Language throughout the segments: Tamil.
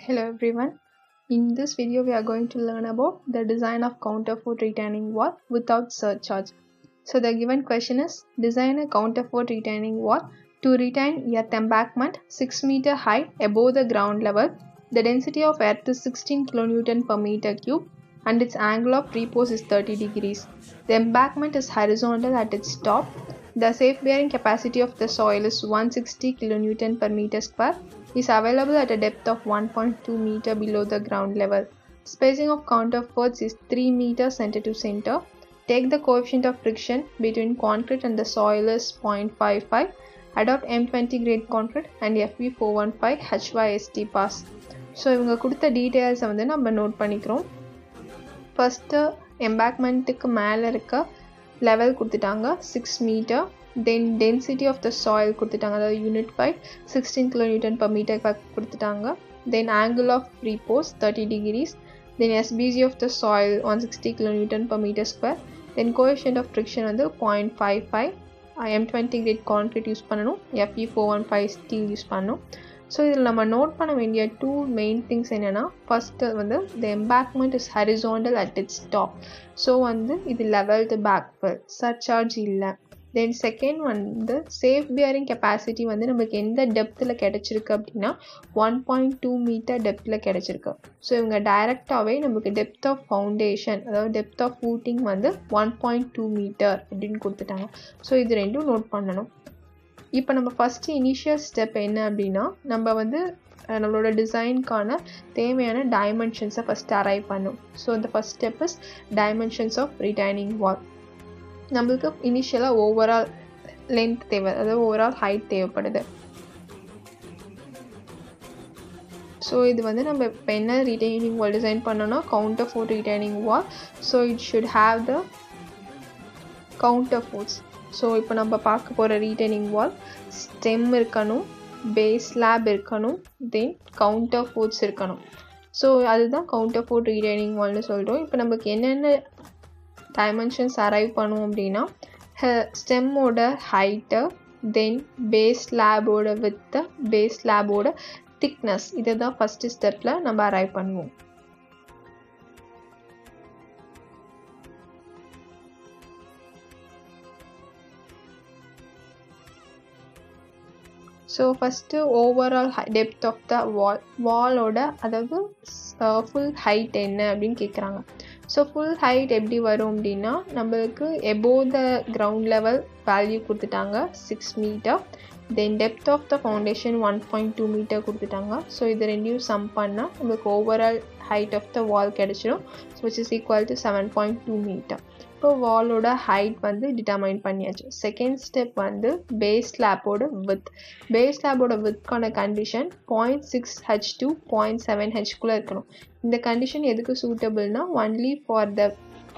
Hello everyone. In this video we are going to learn about the design of counterfort retaining wall without surcharge. So the given question is design a counterfort retaining wall to retain earth embankment 6 meter high above the ground level. The density of earth is 16 kN per meter cube and its angle of repose is 30 degrees. The embankment is horizontal at its top. The safe bearing capacity of the soil is 160 kN per meter square is available at a depth of 1.2 meter below the ground level. Spacing of counterforts is 3 meter center to center. Take the coefficient of friction between concrete and the soil is 0.55. Adopt M20 grade concrete and FV415 HYST pass. So இவங்க கொடுத்த டீட்டெயில்ஸை வந்து நம்ம நோட் பண்ணிக்கிறோம் ஃபஸ்ட்டு எம்பேக்மெண்ட்டுக்கு மேலே இருக்க லெவல் கொடுத்துட்டாங்க six meter then density of the soil கொடுத்துட்டாங்க அதாவது unit by sixteen kilo newton per meter கொடுத்துட்டாங்க then angle of repose thirty degrees then SPG of the soil one sixty kilo newton per metre square then coefficient of friction வந்து point five five M twenty grade concrete use பண்ணணும் FE four one five steel use பண்ணணும் ஸோ இதில் நம்ம நோட் பண்ண வேண்டிய டூ மெயின் திங்ஸ் என்னென்னா ஃபஸ்ட்டு வந்து the embankment is horizontal at its top so வந்து இது லெவல்டு பேக்வெல் சர்சார்ஜ் இல்லை தென் செகண்ட் வந்து சேஃப் பியரிங் கெப்பாசிட்டி வந்து நமக்கு எந்த டெப்த்தில் கிடச்சிருக்கு அப்படின்னா ஒன் பாயிண்ட் டூ மீட்டர் டெப்த்தில் கிடச்சிருக்கு ஸோ இவங்க டைரெக்டாகவே நமக்கு டெப்த் ஆஃப் ஃபவுண்டேஷன் அதாவது டெப்த் ஆஃப் ஃபூட்டிங் வந்து ஒன் பாயிண்ட் டூ மீட்டர் அப்படின்னு கொடுத்துட்டாங்க ஸோ இது ரெண்டும் நோட் பண்ணணும் இப்போ நம்ம ஃபஸ்ட்டு இனிஷியல் ஸ்டெப் என்ன அப்படின்னா நம்ம வந்து நம்மளோட டிசைனுக்கான தேவையான டைமென்ஷன்ஸை ஃபஸ்ட்டு அரைவ் பண்ணும் ஸோ இந்த first step is dimensions of retaining wall நம்மளுக்கு இனிஷியலாக ஓவரால் லென்த் தேவை அதாவது ஓவரால் ஹைட் தேவைப்படுது ஸோ இது வந்து நம்ம இப்போ என்ன ரிட்டைனிங் வால் டிசைன் பண்ணோன்னா counter four retaining wall so it should have the counter counterfort so இப்போ நம்ம பார்க்க போகிற ரீட்டைனிங் வால் ஸ்டெம் இருக்கணும் பேஸ் ஸ்லாப் இருக்கணும் தென் கவுண்டர் ஃபோர்ட்ஸ் இருக்கணும் ஸோ அதுதான் கவுண்டர் ஃபோர்ட் ரீட்டைனிங் வால்னு சொல்கிறோம் இப்போ நமக்கு என்னென்ன டைமென்ஷன்ஸ் அரைவ் பண்ணும் அப்படின்னா ஸ்டெம்மோட ஹைட்டு தென் பேஸ் ஸ்லாபோட வித்து பேஸ் ஸ்லாபோட திக்னஸ் இதை தான் ஃபஸ்ட்டு ஸ்டெப்பில் நம்ம அரைவ் பண்ணுவோம் so first overall depth of the wall வாலோட அதாவது ஃபுல் ஹைட் என்ன அப்படின்னு கேட்குறாங்க ஸோ ஃபுல் ஹைட் எப்படி வரும் அப்படின்னா நம்மளுக்கு above the ground level value கொடுத்துட்டாங்க six meter then depth of the foundation one point two meter கொடுத்துட்டாங்க ஸோ இது ரெண்டையும் சம் பண்ணால் நம்மளுக்கு overall height of the wall கிடச்சிரும் so which is equal to seven point two meter இப்போ வாலோட ஹைட் வந்து டிட்டர்மைன் பண்ணியாச்சு செகண்ட் ஸ்டெப் வந்து பேஸ் ஸ்லாப்போட வித் பேஸ் ஸ்லாப்போட வித்க்கான condition point six H two point seven ஹெச்குள்ளே இருக்கணும் இந்த கண்டிஷன் எதுக்கு சூட்டபிள்னா only for the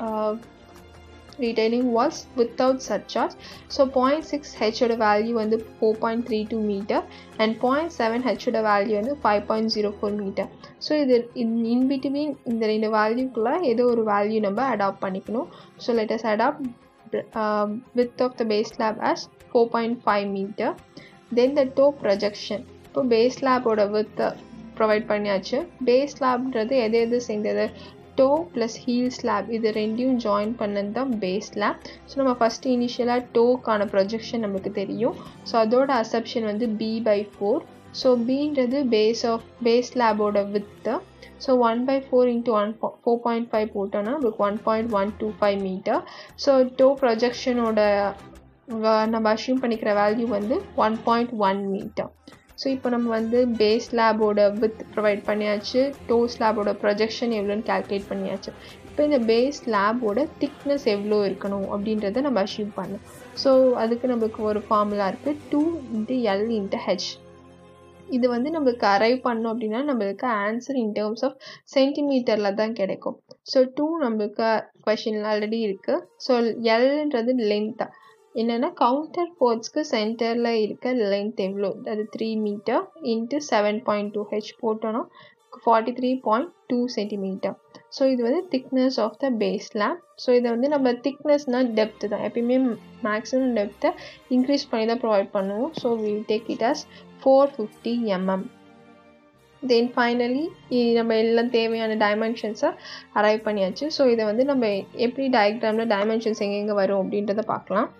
retaining walls without surcharge. So 0.6 H ஓட வேல்யூ வந்து 4.32 மீட்டர் அண்ட் பாயிண்ட் செவன் ஹெச்சோட வேல்யூ வந்து five point zero four meter so இது இன் பிட்வீன் இந்த ரெண்டு வேல்யூக்குள்ளே ஏதோ ஒரு வேல்யூ நம்ம அடாப்ட் பண்ணிக்கணும் so let's adapt width of the base slab as four point five meter then the toe projection இப்போ பேஸ் லேபோட வித் ப்ரொவைட் பண்ணியாச்சு பேஸ் லேப்ன்றது எது எது சேர்ந்தது டோ ப்ளஸ் ஹீல் ஸ்லாப் இது ரெண்டையும் ஜாயின் பண்ணது தான் பேஸ் ஸ்லாப் ஸோ நம்ம ஃபஸ்ட்டு இனிஷியலாக டோக்கான ப்ரொஜெக்ஷன் நமக்கு தெரியும் ஸோ அதோட அசப்ஷன் வந்து பி பை ஃபோர் ஸோ பீன்றது பேஸ் ஆஃப் பேஸ் ஸ்லாபோட width so one by four into one four point five போட்டோன்னா நமக்கு one point one two five meter so toe ப்ரொஜெக்ஷனோட நம்ம அஷ்யூம் பண்ணிக்கிற வேல்யூ வந்து one point one meter so இப்போ நம்ம வந்து பேஸ் ஸ்லாபோட வித் ப்ரொவைட் பண்ணியாச்சு டோ ஸ்லாபோட ப்ரொஜெக்ஷன் எவ்வளோன்னு கேல்குலேட் பண்ணியாச்சு இப்போ இந்த பேஸ் ஸ்லாபோட திக்னஸ் எவ்வளோ இருக்கணும் அப்படின்றத நம்ம அச்சீவ் பண்ணோம் ஸோ அதுக்கு நம்மளுக்கு ஒரு ஃபார்முலா இருக்குது two into L into H இது வந்து நம்மளுக்கு அரைவ் பண்ணோம் அப்படின்னா நம்மளுக்கு ஆன்சர் இன் டேர்ம்ஸ் ஆஃப் சென்டிமீட்டரில் தான் கிடைக்கும் ஸோ டூ நம்மளுக்கு கொஷின் ஆல்ரெடி இருக்குது ஸோ எல்ன்றது லென்த்தாக என்னென்னா கவுண்டர் ஃபோர்ட்ஸ்க்கு சென்டரில் இருக்க லென்த் எவ்வளோ அது three meter into seven point two H போட்டோன்னா forty three point two centimeter so இது வந்து thickness of the base slab so இதை வந்து நம்ம திக்னஸ்னால் டெப்த்து தான் எப்பயுமே மேக்ஸிமம் டெப்த்தை இன்க்ரீஸ் பண்ணி தான் ப்ரொவைட் பண்ணுவோம் so we take it as four fifty MM then finally நம்ம எல்லாம் தேவையான டைமென்ஷன்ஸை அரைவ் பண்ணியாச்சு ஸோ இதை வந்து நம்ம எப்படி டயக்ராமில் டைமென்ஷன்ஸ் எங்கெங்கே வரும் அப்படின்றத பார்க்கலாம்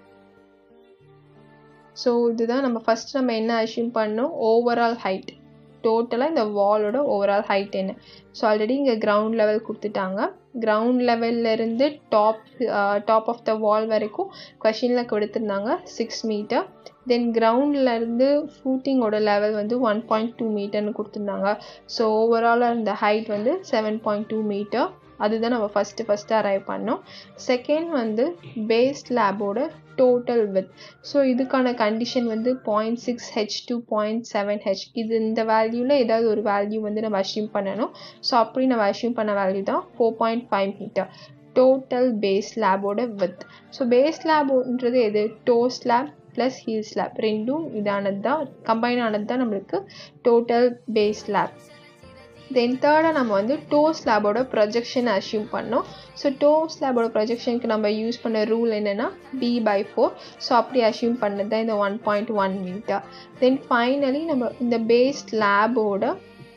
ஸோ இதுதான் நம்ம ஃபஸ்ட் நம்ம என்ன அஷ்யூம் பண்ணோம் ஓவரால் ஹைட் டோட்டலாக இந்த வாலோட ஓவரால் ஹைட் என்ன ஸோ ஆல்ரெடி இங்கே கிரவுண்ட் லெவல் கொடுத்துட்டாங்க கிரவுண்ட் லெவல்லேருந்து top top of the wall வரைக்கும் கொஷினில் கொடுத்துருந்தாங்க சிக்ஸ் மீட்டர் தென் கிரவுண்ட்லேருந்து ஃபூட்டிங்கோட லெவல் வந்து ஒன் பாயிண்ட் டூ மீட்டர்னு கொடுத்துருந்தாங்க ஸோ ஓவராலாக இந்த ஹைட் வந்து செவன் பாயிண்ட் டூ மீட்டர் அதுதான் நம்ம ஃபஸ்ட்டு ஃபஸ்ட்டு அரைவ் பண்ணோம் செகண்ட் வந்து பேஸ் லேபோட டோட்டல் வித் ஸோ இதுக்கான கண்டிஷன் வந்து point six H two point seven H இது இந்த வேல்யூவில் ஏதாவது ஒரு வேல்யூ வந்து நம்ம அஷ்யூம் பண்ணணும் ஸோ அப்படி நம்ம அஷ்யூம் பண்ண வேல்யூ தான் four point five meter total base லேபோட வித் ஸோ பேஸ் லேபோன்றது எது toe slab plus heel slab ரெண்டும் இதானது தான் கம்பைன் ஆனது தான் நம்மளுக்கு டோட்டல் பேஸ் லேப் தென் தேர்டாக நம்ம வந்து டோ ஸ்லாபோட ப்ரொஜெக்ஷன் அஷ்யூம் பண்ணோம் ஸோ டோ ஸ்லாபோட ப்ரொஜெக்ஷனுக்கு நம்ம யூஸ் பண்ண ரூல் என்னென்னா பி பை ஃபோர் ஸோ அப்படி அஷ்யூம் பண்ணது தான் இந்த one point one meter then finally நம்ம இந்த பேஸ் ஸ்லாபோட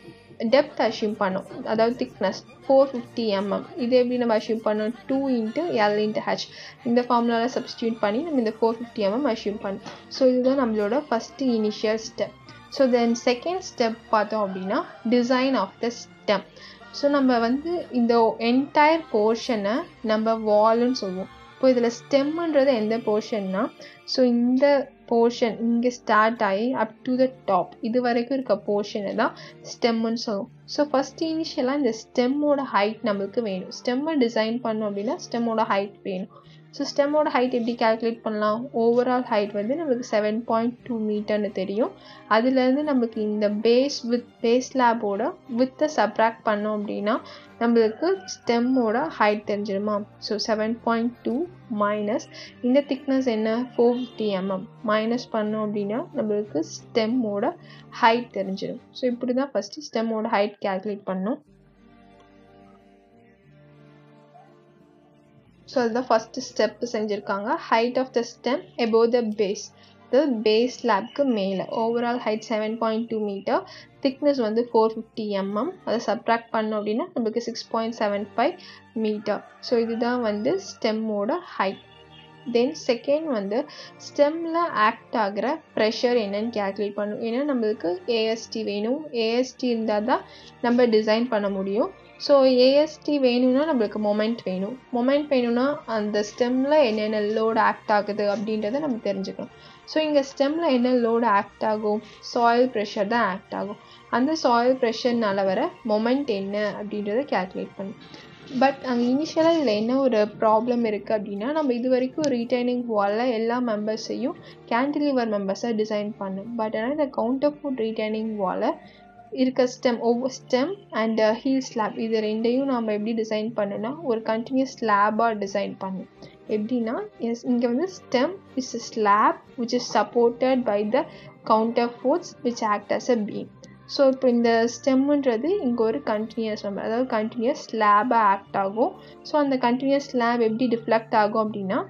டெப்த் அஷ்யூம் பண்ணோம் அதாவது திக்னஸ் ஃபோர் ஃபிஃப்டி எம்எம் இது எப்படி நம்ம அஷ்யூம் பண்ணோம் two into L into H இந்த ஃபார்முலாவில் சப்ஸ்டியூட் பண்ணி நம்ம இந்த ஃபோர் ஃபிஃப்டி எம்எம் அஷ்யூம் பண்ணோம் ஸோ இதுதான் நம்மளோட first initial step so then second step பார்த்தோம் அப்படின்னா design of the stem so நம்ம வந்து இந்த என்டையர் போர்ஷனை நம்ம வால்னு சொல்லுவோம் இப்போ இதில் ஸ்டெம்முன்றது எந்த போர்ஷன்னா ஸோ இந்த போர்ஷன் இங்கே ஸ்டார்ட் ஆகி அப் டு த டாப் இது வரைக்கும் இருக்க போர்ஷனை தான் ஸ்டெம்முன்னு சொல்லுவோம் ஸோ ஃபஸ்ட் இனிஷியலாக இந்த ஸ்டெம்மோட ஹைட் நம்மளுக்கு வேணும் ஸ்டெம்மை டிசைன் பண்ணோம் அப்படின்னா ஸ்டெம்மோட ஹைட் வேணும் ஸோ ஸ்டெம்மோட ஹைட் எப்படி கால்குலேட் பண்ணலாம் ஓவரால் ஹைட் வந்து நம்மளுக்கு செவன் பாயிண்ட் டூ மீட்டர்னு தெரியும் அதுலேருந்து நம்மளுக்கு இந்த பேஸ் வித் பேஸ் லேபோட வித்தை சப்ராக்ட் பண்ணோம் அப்படின்னா நம்மளுக்கு ஸ்டெம்மோட ஹைட் தெரிஞ்சிடுமா so seven point two minus இந்த திக்னஸ் என்ன ஃபோர் ஃபிஃப்டி எம்எம் மைனஸ் பண்ணோம் அப்படின்னா நம்மளுக்கு ஸ்டெம்மோட ஹைட் தெரிஞ்சிடும் ஸோ இப்படி தான் ஃபஸ்ட்டு ஸ்டெம்மோட ஹைட் கால்குலேட் பண்ணோம் ஸோ அதுதான் ஃபஸ்ட்டு ஸ்டெப்பு செஞ்சுருக்காங்க height of the stem above the base the base லேப்க்கு மேலே overall height seven point two metre thickness வந்து ஃபோர் ஃபிஃப்டி எம்எம் அதை சப்ராக்ட் பண்ணோம் அப்படின்னா நம்மளுக்கு six point seven five meter so இதுதான் வந்து ஸ்டெம்மோட ஹைட் தென் செகண்ட் வந்து ஸ்டெம்மில் ஆக்ட் ஆகிற ப்ரெஷர் என்னன்னு கேல்குலேட் பண்ணணும் ஏன்னா நம்மளுக்கு ஏஎஸ்டி வேணும் ஏஎஸ்டி இருந்தால் தான் நம்ம டிசைன் பண்ண முடியும் ஸோ ஏஎஸ்டி வேணும்னா நம்மளுக்கு மொமெண்ட் வேணும் மொமெண்ட் வேணும்னா அந்த ஸ்டெம்மில் என்னென்ன லோடு ஆக்ட் ஆகுது அப்படின்றத நம்ம தெரிஞ்சுக்கணும் ஸோ இங்கே ஸ்டெம்மில் என்ன லோடு ஆக்ட் ஆகும் சாயில் ப்ரெஷர் தான் ஆக்ட் ஆகும் அந்த சாயில் ப்ரெஷர்னால வர மொமெண்ட் என்ன அப்படின்றத கேல்குலேட் பண்ணும் பட் அங்கே இனிஷியலாக இதில் என்ன ஒரு ப்ராப்ளம் இருக்குது அப்படின்னா நம்ம இது வரைக்கும் ரீட்டைனிங் வாலில் எல்லா மெம்பர்ஸையும் கேன்டிலிவர் மெம்பர்ஸை டிசைன் பண்ணும் பட் ஆனால் இந்த கவுண்டர் ஃபுட் ரீட்டைனிங் வாலை இருக்க ஸ்டெம் ஒவ்வொரு ஸ்டெம் அண்ட் ஹீல் ஸ்லாப் இது ரெண்டையும் நம்ம எப்படி டிசைன் பண்ணுனா ஒரு கண்டினியூஸ் ஸ்லாபாக டிசைன் பண்ணும் எப்படின்னா எஸ் இங்கே வந்து stem is a slab which is supported by the counter forts which act as a beam so இப்போ இந்த ஸ்டெம்முன்றது இங்கே ஒரு கண்டினியூஸ் நம்பர் அதாவது கண்டினியூஸ் ஸ்லாபாக ஆக்ட் ஆகும் ஸோ அந்த கண்டினியூஸ் ஸ்லாப் எப்படி டிஃப்ளெக்ட் ஆகும் அப்படின்னா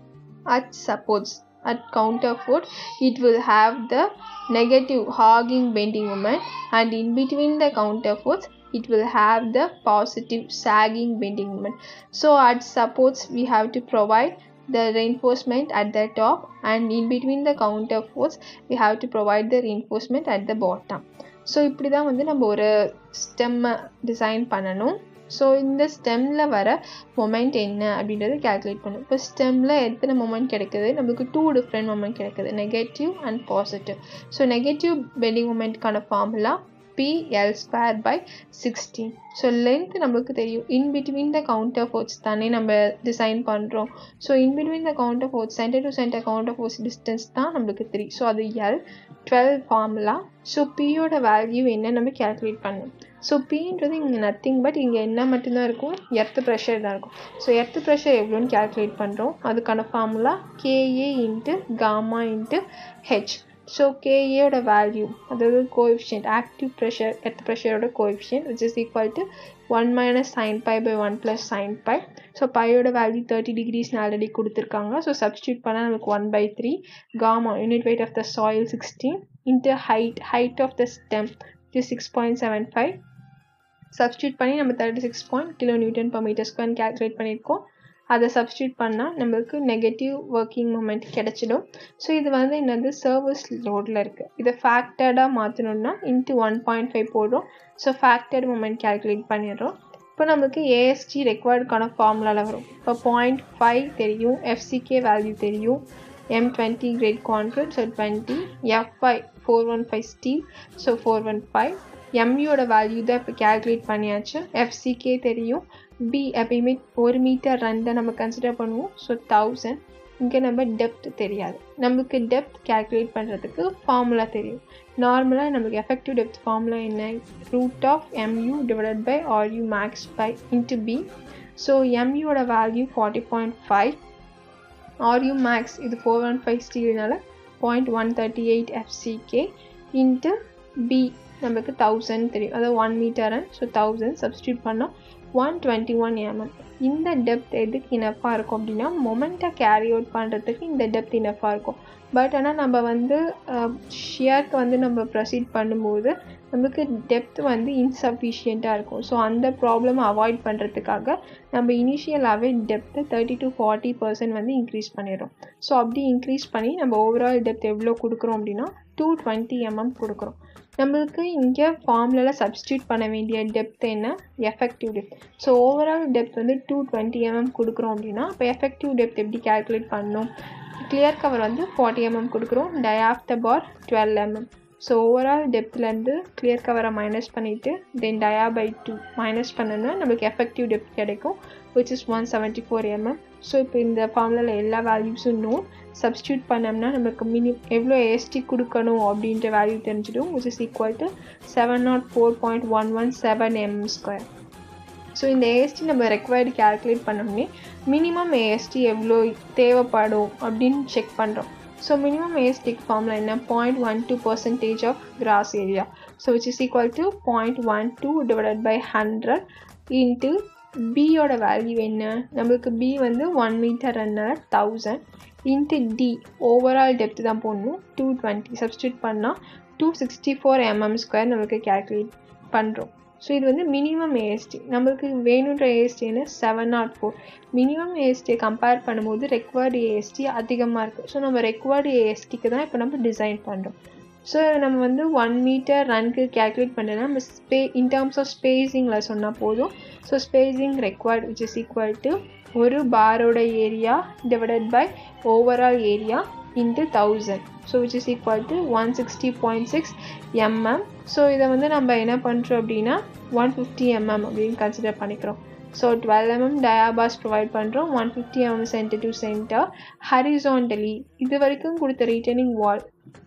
at supports at counter foot it will have the negative hogging bending moment and in between the counter foots it will have the positive sagging bending moment so at supports we have to provide the reinforcement at the top and in between the counter force we have to provide the reinforcement at the bottom so இப்படி தான் வந்து நம்ம ஒரு ஸ்டெம்மை டிசைன் பண்ணணும் ஸோ இந்த ஸ்டெம்மில் வர மொமெண்ட் என்ன அப்படின்றத கேல்குலேட் பண்ணும் இப்போ ஸ்டெம்மில் எத்தனை மொமெண்ட் கிடைக்குது நம்மளுக்கு டூ டிஃப்ரெண்ட் மொமெண்ட் கிடைக்குது negative and positive so negative bending மொமெண்ட்கான formula P L square by sixteen so length நம்மளுக்கு தெரியும் in between the counter force தானே நம்ம டிசைன் பண்ணுறோம் so in between the counter force centre to centre counter force distance தான் நம்மளுக்கு தெரியும் ஸோ அது எல் டுவெல் ஃபார்முலா ஸோ பியோட வேல்யூ என்ன நம்ம கேல்குலேட் பண்ணணும் ஸோ பின்றது இங்கே நத்திங் பட் இங்கே என்ன மட்டும்தான் இருக்கும் எர்த்து ப்ரெஷர் தான் இருக்கும் ஸோ எர்த்து ப்ரெஷர் எவ்வளோன்னு கேல்குலேட் பண்ணுறோம் அதுக்கான formula KA into gamma into H so கேஏயோட வேல்யூ அதாவது கோஎஃபிஷியன்ட் ஆக்டிவ் ப்ரெஷர் எர்த் ப்ரெஷரோட coefficient which is equal to one minus sine phi by one plus sine phi so பையோட வேல்யூ தேர்ட்டி டிகிரிஸ்னு ஆல்ரெடி கொடுத்துருக்காங்க ஸோ சப்ஸ்டியூட் பண்ணால் நமக்கு one by three gamma unit weight of the soil sixteen into height height of the stem six point seven five substitute பண்ணி நம்ம thirty six point kilo newton per metre square calculate பண்ணியிருக்கோம் அதை சப்ஸ்டியூட் பண்ணால் நம்மளுக்கு நெகட்டிவ் ஒர்க்கிங் மூமெண்ட் கிடைச்சிடும் ஸோ இது வந்து என்னது சர்வீஸ் லோடில் இருக்குது இதை ஃபேக்டர்டாக மாற்றணும்னா இன்ட்டு ஒன் பாயிண்ட் ஃபைவ் போடுறோம் ஸோ ஃபேக்டர்ட் மூமெண்ட் கேல்குலேட் பண்ணிடுறோம் இப்போ நம்மளுக்கு ஏஎஸ்டி ரெக்வயர்டுக்கான ஃபார்முலாவில் வரும் இப்போ பாயிண்ட் ஃபைவ் தெரியும் எஃப்சிகே வேல்யூ தெரியும் M twenty grade concrete so twenty FE four one five steel so four one five எம்யூட value தான் இப்போ கேல்குலேட் பண்ணியாச்சு எஃப்சிகே தெரியும் பி எப்பயுமே ஒரு மீட்டர் ரன் தான் நம்ம கன்சிடர் பண்ணுவோம் ஸோ தௌசண்ட் இங்கே நம்ம டெப்த் தெரியாது நம்மளுக்கு டெப்த் கேல்குலேட் பண்ணுறதுக்கு ஃபார்முலா தெரியும் நார்மலாக நம்மளுக்கு எஃபெக்டிவ் டெப்த் ஃபார்முலா என்ன root of MU divided by RU max by into B so எம்யூட value forty point five RU max இது ஃபோர் ஒன் ஃபைவ் ஸ்டீல்னால point one thirty eight FCK into B நமக்கு தௌசண்ட் தெரியும் அதாவது one metre and so thousand substitute பண்ணால் ஒன் டுவெண்ட்டி ஒன் எம்எம் இந்த டெப்த் எதுக்கு இனஃபாக இருக்கும் அப்படின்னா மொமெண்ட்டை கேரி அவுட் பண்ணுறதுக்கு இந்த டெப்த் இனஃபாக இருக்கும் பட் ஆனால் நம்ம வந்து ஷியருக்கு வந்து நம்ம ப்ரொசீட் பண்ணும்போது நமக்கு டெப்த் வந்து இன்சஃபிஷியண்ட்டாக இருக்கும் ஸோ அந்த ப்ராப்ளம் அவாய்ட் பண்ணுறதுக்காக நம்ம இனிஷியலாகவே டெப்த்தை தேர்ட்டி டு ஃபார்ட்டி பர்சன்ட் வந்து இன்க்ரீஸ் பண்ணிடுறோம் ஸோ அப்படி இன்க்ரீஸ் பண்ணி நம்ம ஓவரால் டெப்த் எவ்வளோ கொடுக்குறோம் அப்படின்னா டூ டுவெண்ட்டி எம்எம் கொடுக்குறோம் நம்மளுக்கு இங்கே ஃபார்முலாவில் சப்ஸ்டியூட் பண்ண வேண்டிய டெப்த் என்ன effective depth so overall depth வந்து டூ டுவெண்ட்டி எம்எம் கொடுக்குறோம் அப்படின்னா இப்போ எஃபெக்டிவ் டெப்த் எப்படி கேல்குலேட் பண்ணணும் கிளியர் கவர் வந்து ஃபார்ட்டி எம்எம் கொடுக்குறோம் dia of the bar twelve mm so overall டெப்த்லேருந்து கிளியர் கவரை மைனஸ் பண்ணிவிட்டு then dia by two minus பண்ணோன்னா நம்மளுக்கு எஃபெக்டிவ் டெப்த் கிடைக்கும் which is one seventy four mm so இப்போ இந்த ஃபார்முலாவில் எல்லா வேல்யூஸும் நோட் சப்ஸ்டியூட் பண்ணோம்னா நமக்கு மினி எவ்வளோ ஏஎஸ்டி கொடுக்கணும் அப்படின்ற வேல்யூ தெரிஞ்சிடும் which is equal to seven nought four point one one seven M square so இந்த ஏஎஸ்டி நம்ம ரெக்வயர்டு கேல்குலேட் பண்ணோம்னே மினிமம் ஏஎஸ்டி எவ்வளோ தேவைப்படும் அப்படின்னு செக் பண்ணுறோம் ஸோ மினிமம் ஏஎஸ்டிக் ஃபார்முலா என்ன point one two percentage of gross area so which is equal to point one two divided by hundred into பியோட வேல்யூ என்ன நம்மளுக்கு பி வந்து one metre runner thousand into D overall depth தான் போடணும் டூ டுவெண்ட்டி சப்ஸ்டியூட் பண்ணால் two sixty four mm square நம்மளுக்கு கேல்குலேட் பண்ணுறோம் ஸோ இது வந்து மினிமம் ஏஎஸ்டி நம்மளுக்கு வேணுன்ற ஏஎஸ்டின்னு செவன் நாட் ஃபோர் மினிமம் ஏஎஸ்டியை கம்பேர் பண்ணும்போது ரெக்வயர்டு ஏஎஸ்டி அதிகமாக இருக்குது ஸோ நம்ம ரெக்வயர்டு ஏஎஸ்டிக்கு தான் இப்போ நம்ம டிசைன் பண்ணுறோம் ஸோ நம்ம வந்து ஒன் மீட்டர் ரன்க்கு கேல்குலேட் பண்ணனா நம்ம ஸ்பே இன் டேர்ம்ஸ் ஆஃப் ஸ்பேஸிங்கில் சொன்னால் போதும் so spacing required which is equal to ஒரு பாரோட area divided by overall area into thousand so which is equal to one sixty point six mm so இதை வந்து நம்ம என்ன பண்ணுறோம் அப்படின்னா ஒன் ஃபிஃப்டி எம்எம் அப்படின்னு கன்சிடர் பண்ணிக்கிறோம் so twelve mm dia bars provide பண்ணுறோம் one fifty mm centre to centre horizontally இது வரைக்கும் கொடுத்த ரீட்டர்னிங் வால்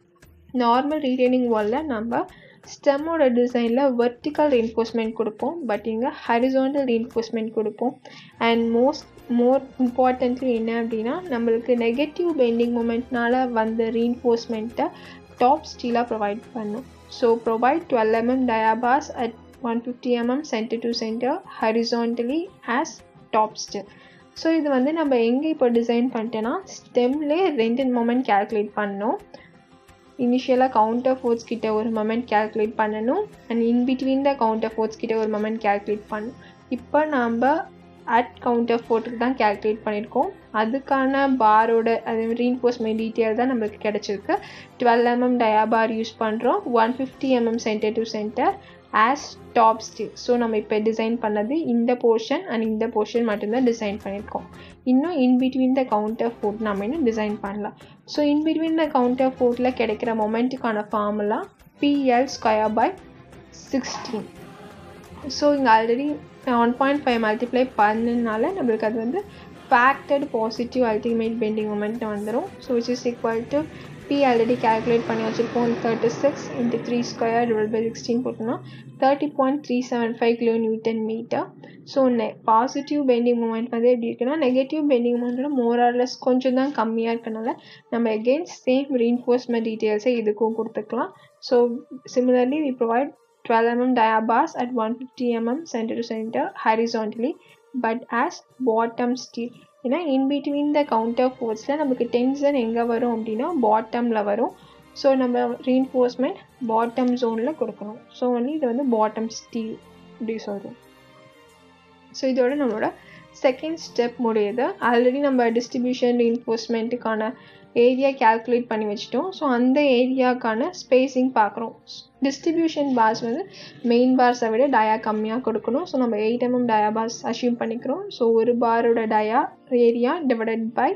நார்மல் ரீட்டைனிங் வாலில் நம்ம ஸ்டெம்மோட டிசைனில் வெர்டிக்கல் ரீன்ஃபோர்ஸ்மெண்ட் கொடுப்போம் பட் இங்கே ஹரிசாண்டல் ரீன்ஃபோர்ஸ்மெண்ட் கொடுப்போம் அண்ட் மோஸ்ட் மோர் இம்பார்ட்டன்ட்லி என்ன அப்படின்னா நம்மளுக்கு நெகட்டிவ் பெண்டிங் மூமெண்ட்னால வந்த ரீன்ஃபோர்ஸ்மெண்ட்டை டாப் ஸ்டீலாக ப்ரொவைட் பண்ணும் so provide twelve mm dia bars at one fifty mm centre to centre horizontally as top steel so இது வந்து நம்ம எங்கே இப்போ டிசைன் பண்ணிட்டேன்னா ஸ்டெம்லே ரெண்டு மொமெண்ட் கேல்குலேட் பண்ணோம் இனிஷியலாக கவுண்டர் ஃபோர்ஸ் கிட்ட ஒரு மொமெண்ட் கேல்குலேட் பண்ணணும் and in between the counter force கிட்ட ஒரு மொமெண்ட் கேல்குலேட் பண்ணணும் இப்போ நம்ம அட் கவுண்டர் ஃபோர்ட்டுக்கு தான் கேல்குலேட் பண்ணியிருக்கோம் அதுக்கான பாரோட அது ரீன்ஃபோர்ஸ்மெண்ட் டீட்டெயில் தான் நம்மளுக்கு கிடச்சிருக்கு டுவெல் எம்எம் டயாபார் யூஸ் பண்ணுறோம் one fifty mm centre to centre as top steel so நம்ம இப்போ டிசைன் பண்ணது இந்த போர்ஷன் அண்ட் இந்த போர்ஷன் மட்டும்தான் டிசைன் பண்ணியிருக்கோம் இன்னும் in between the counter fort நம்ம இன்னும் டிசைன் பண்ணலாம் so in between the counter ஃபோர்ட்டில் கிடைக்கிற மொமெண்ட்டுக்கான formula PL square by sixteen so இங்கே already one point five multiply பண்ணனால நம்மளுக்கு அது வந்து factored positive ultimate bending moment வந்துடும் so which is equal to P already calculate பண்ணி வச்சுருப்போம் thirty six into three square divide by sixteen போட்டோம்னா thirty point three seven five kilo newton metre so நெ பாசிட்டிவ் பெண்டிங் மூமெண்ட் வந்து எப்படி இருக்குன்னா நெகட்டிவ் பெண்டிங் மூமெண்ட்டோட மோரார்லெஸ் கொஞ்சம் தான் கம்மியாக இருக்கனால நம்ம எகெயின்ஸ்ட் சேம் ரீன்ஃபோர்ஸ்மெண்ட் டீட்டெயில்ஸை இதுக்கும் கொடுத்துக்கலாம் so similarly we provide 12 mm diabars at 150 mm center to center horizontally but as bottom steel ஏன்னா இன் பிட்வீன் த கவுண்டர் ஃபோர்ஸில் நமக்கு டென்ஷன் எங்கே வரும் அப்படின்னா பாட்டமில் வரும் ஸோ நம்ம ரீஎன்ஃபோர்ஸ்மெண்ட் பாட்டம் ஜோனில் கொடுக்கணும் ஸோ வந்து இது வந்து பாட்டம் ஸ்டீல் அப்படி சொல்கிறோம் ஸோ இதோட நம்மளோட செகண்ட் ஸ்டெப் முடியுது ஆல்ரெடி நம்ம டிஸ்ட்ரிபியூஷன் ரீஎன்ஃபோர்ஸ்மெண்ட்டுக்கான ஏரியா கேல்குலேட் பண்ணி வச்சுட்டோம் ஸோ அந்த ஏரியாக்கான ஸ்பேஸிங் பார்க்குறோம் டிஸ்ட்ரிபியூஷன் பார்ஸ் வந்து மெயின் பார்ஸை விட டயா கம்மியாக கொடுக்கணும் ஸோ நம்ம eight mm dia bars assume பண்ணிக்கிறோம் ஸோ ஒரு பாரோட dia area divided by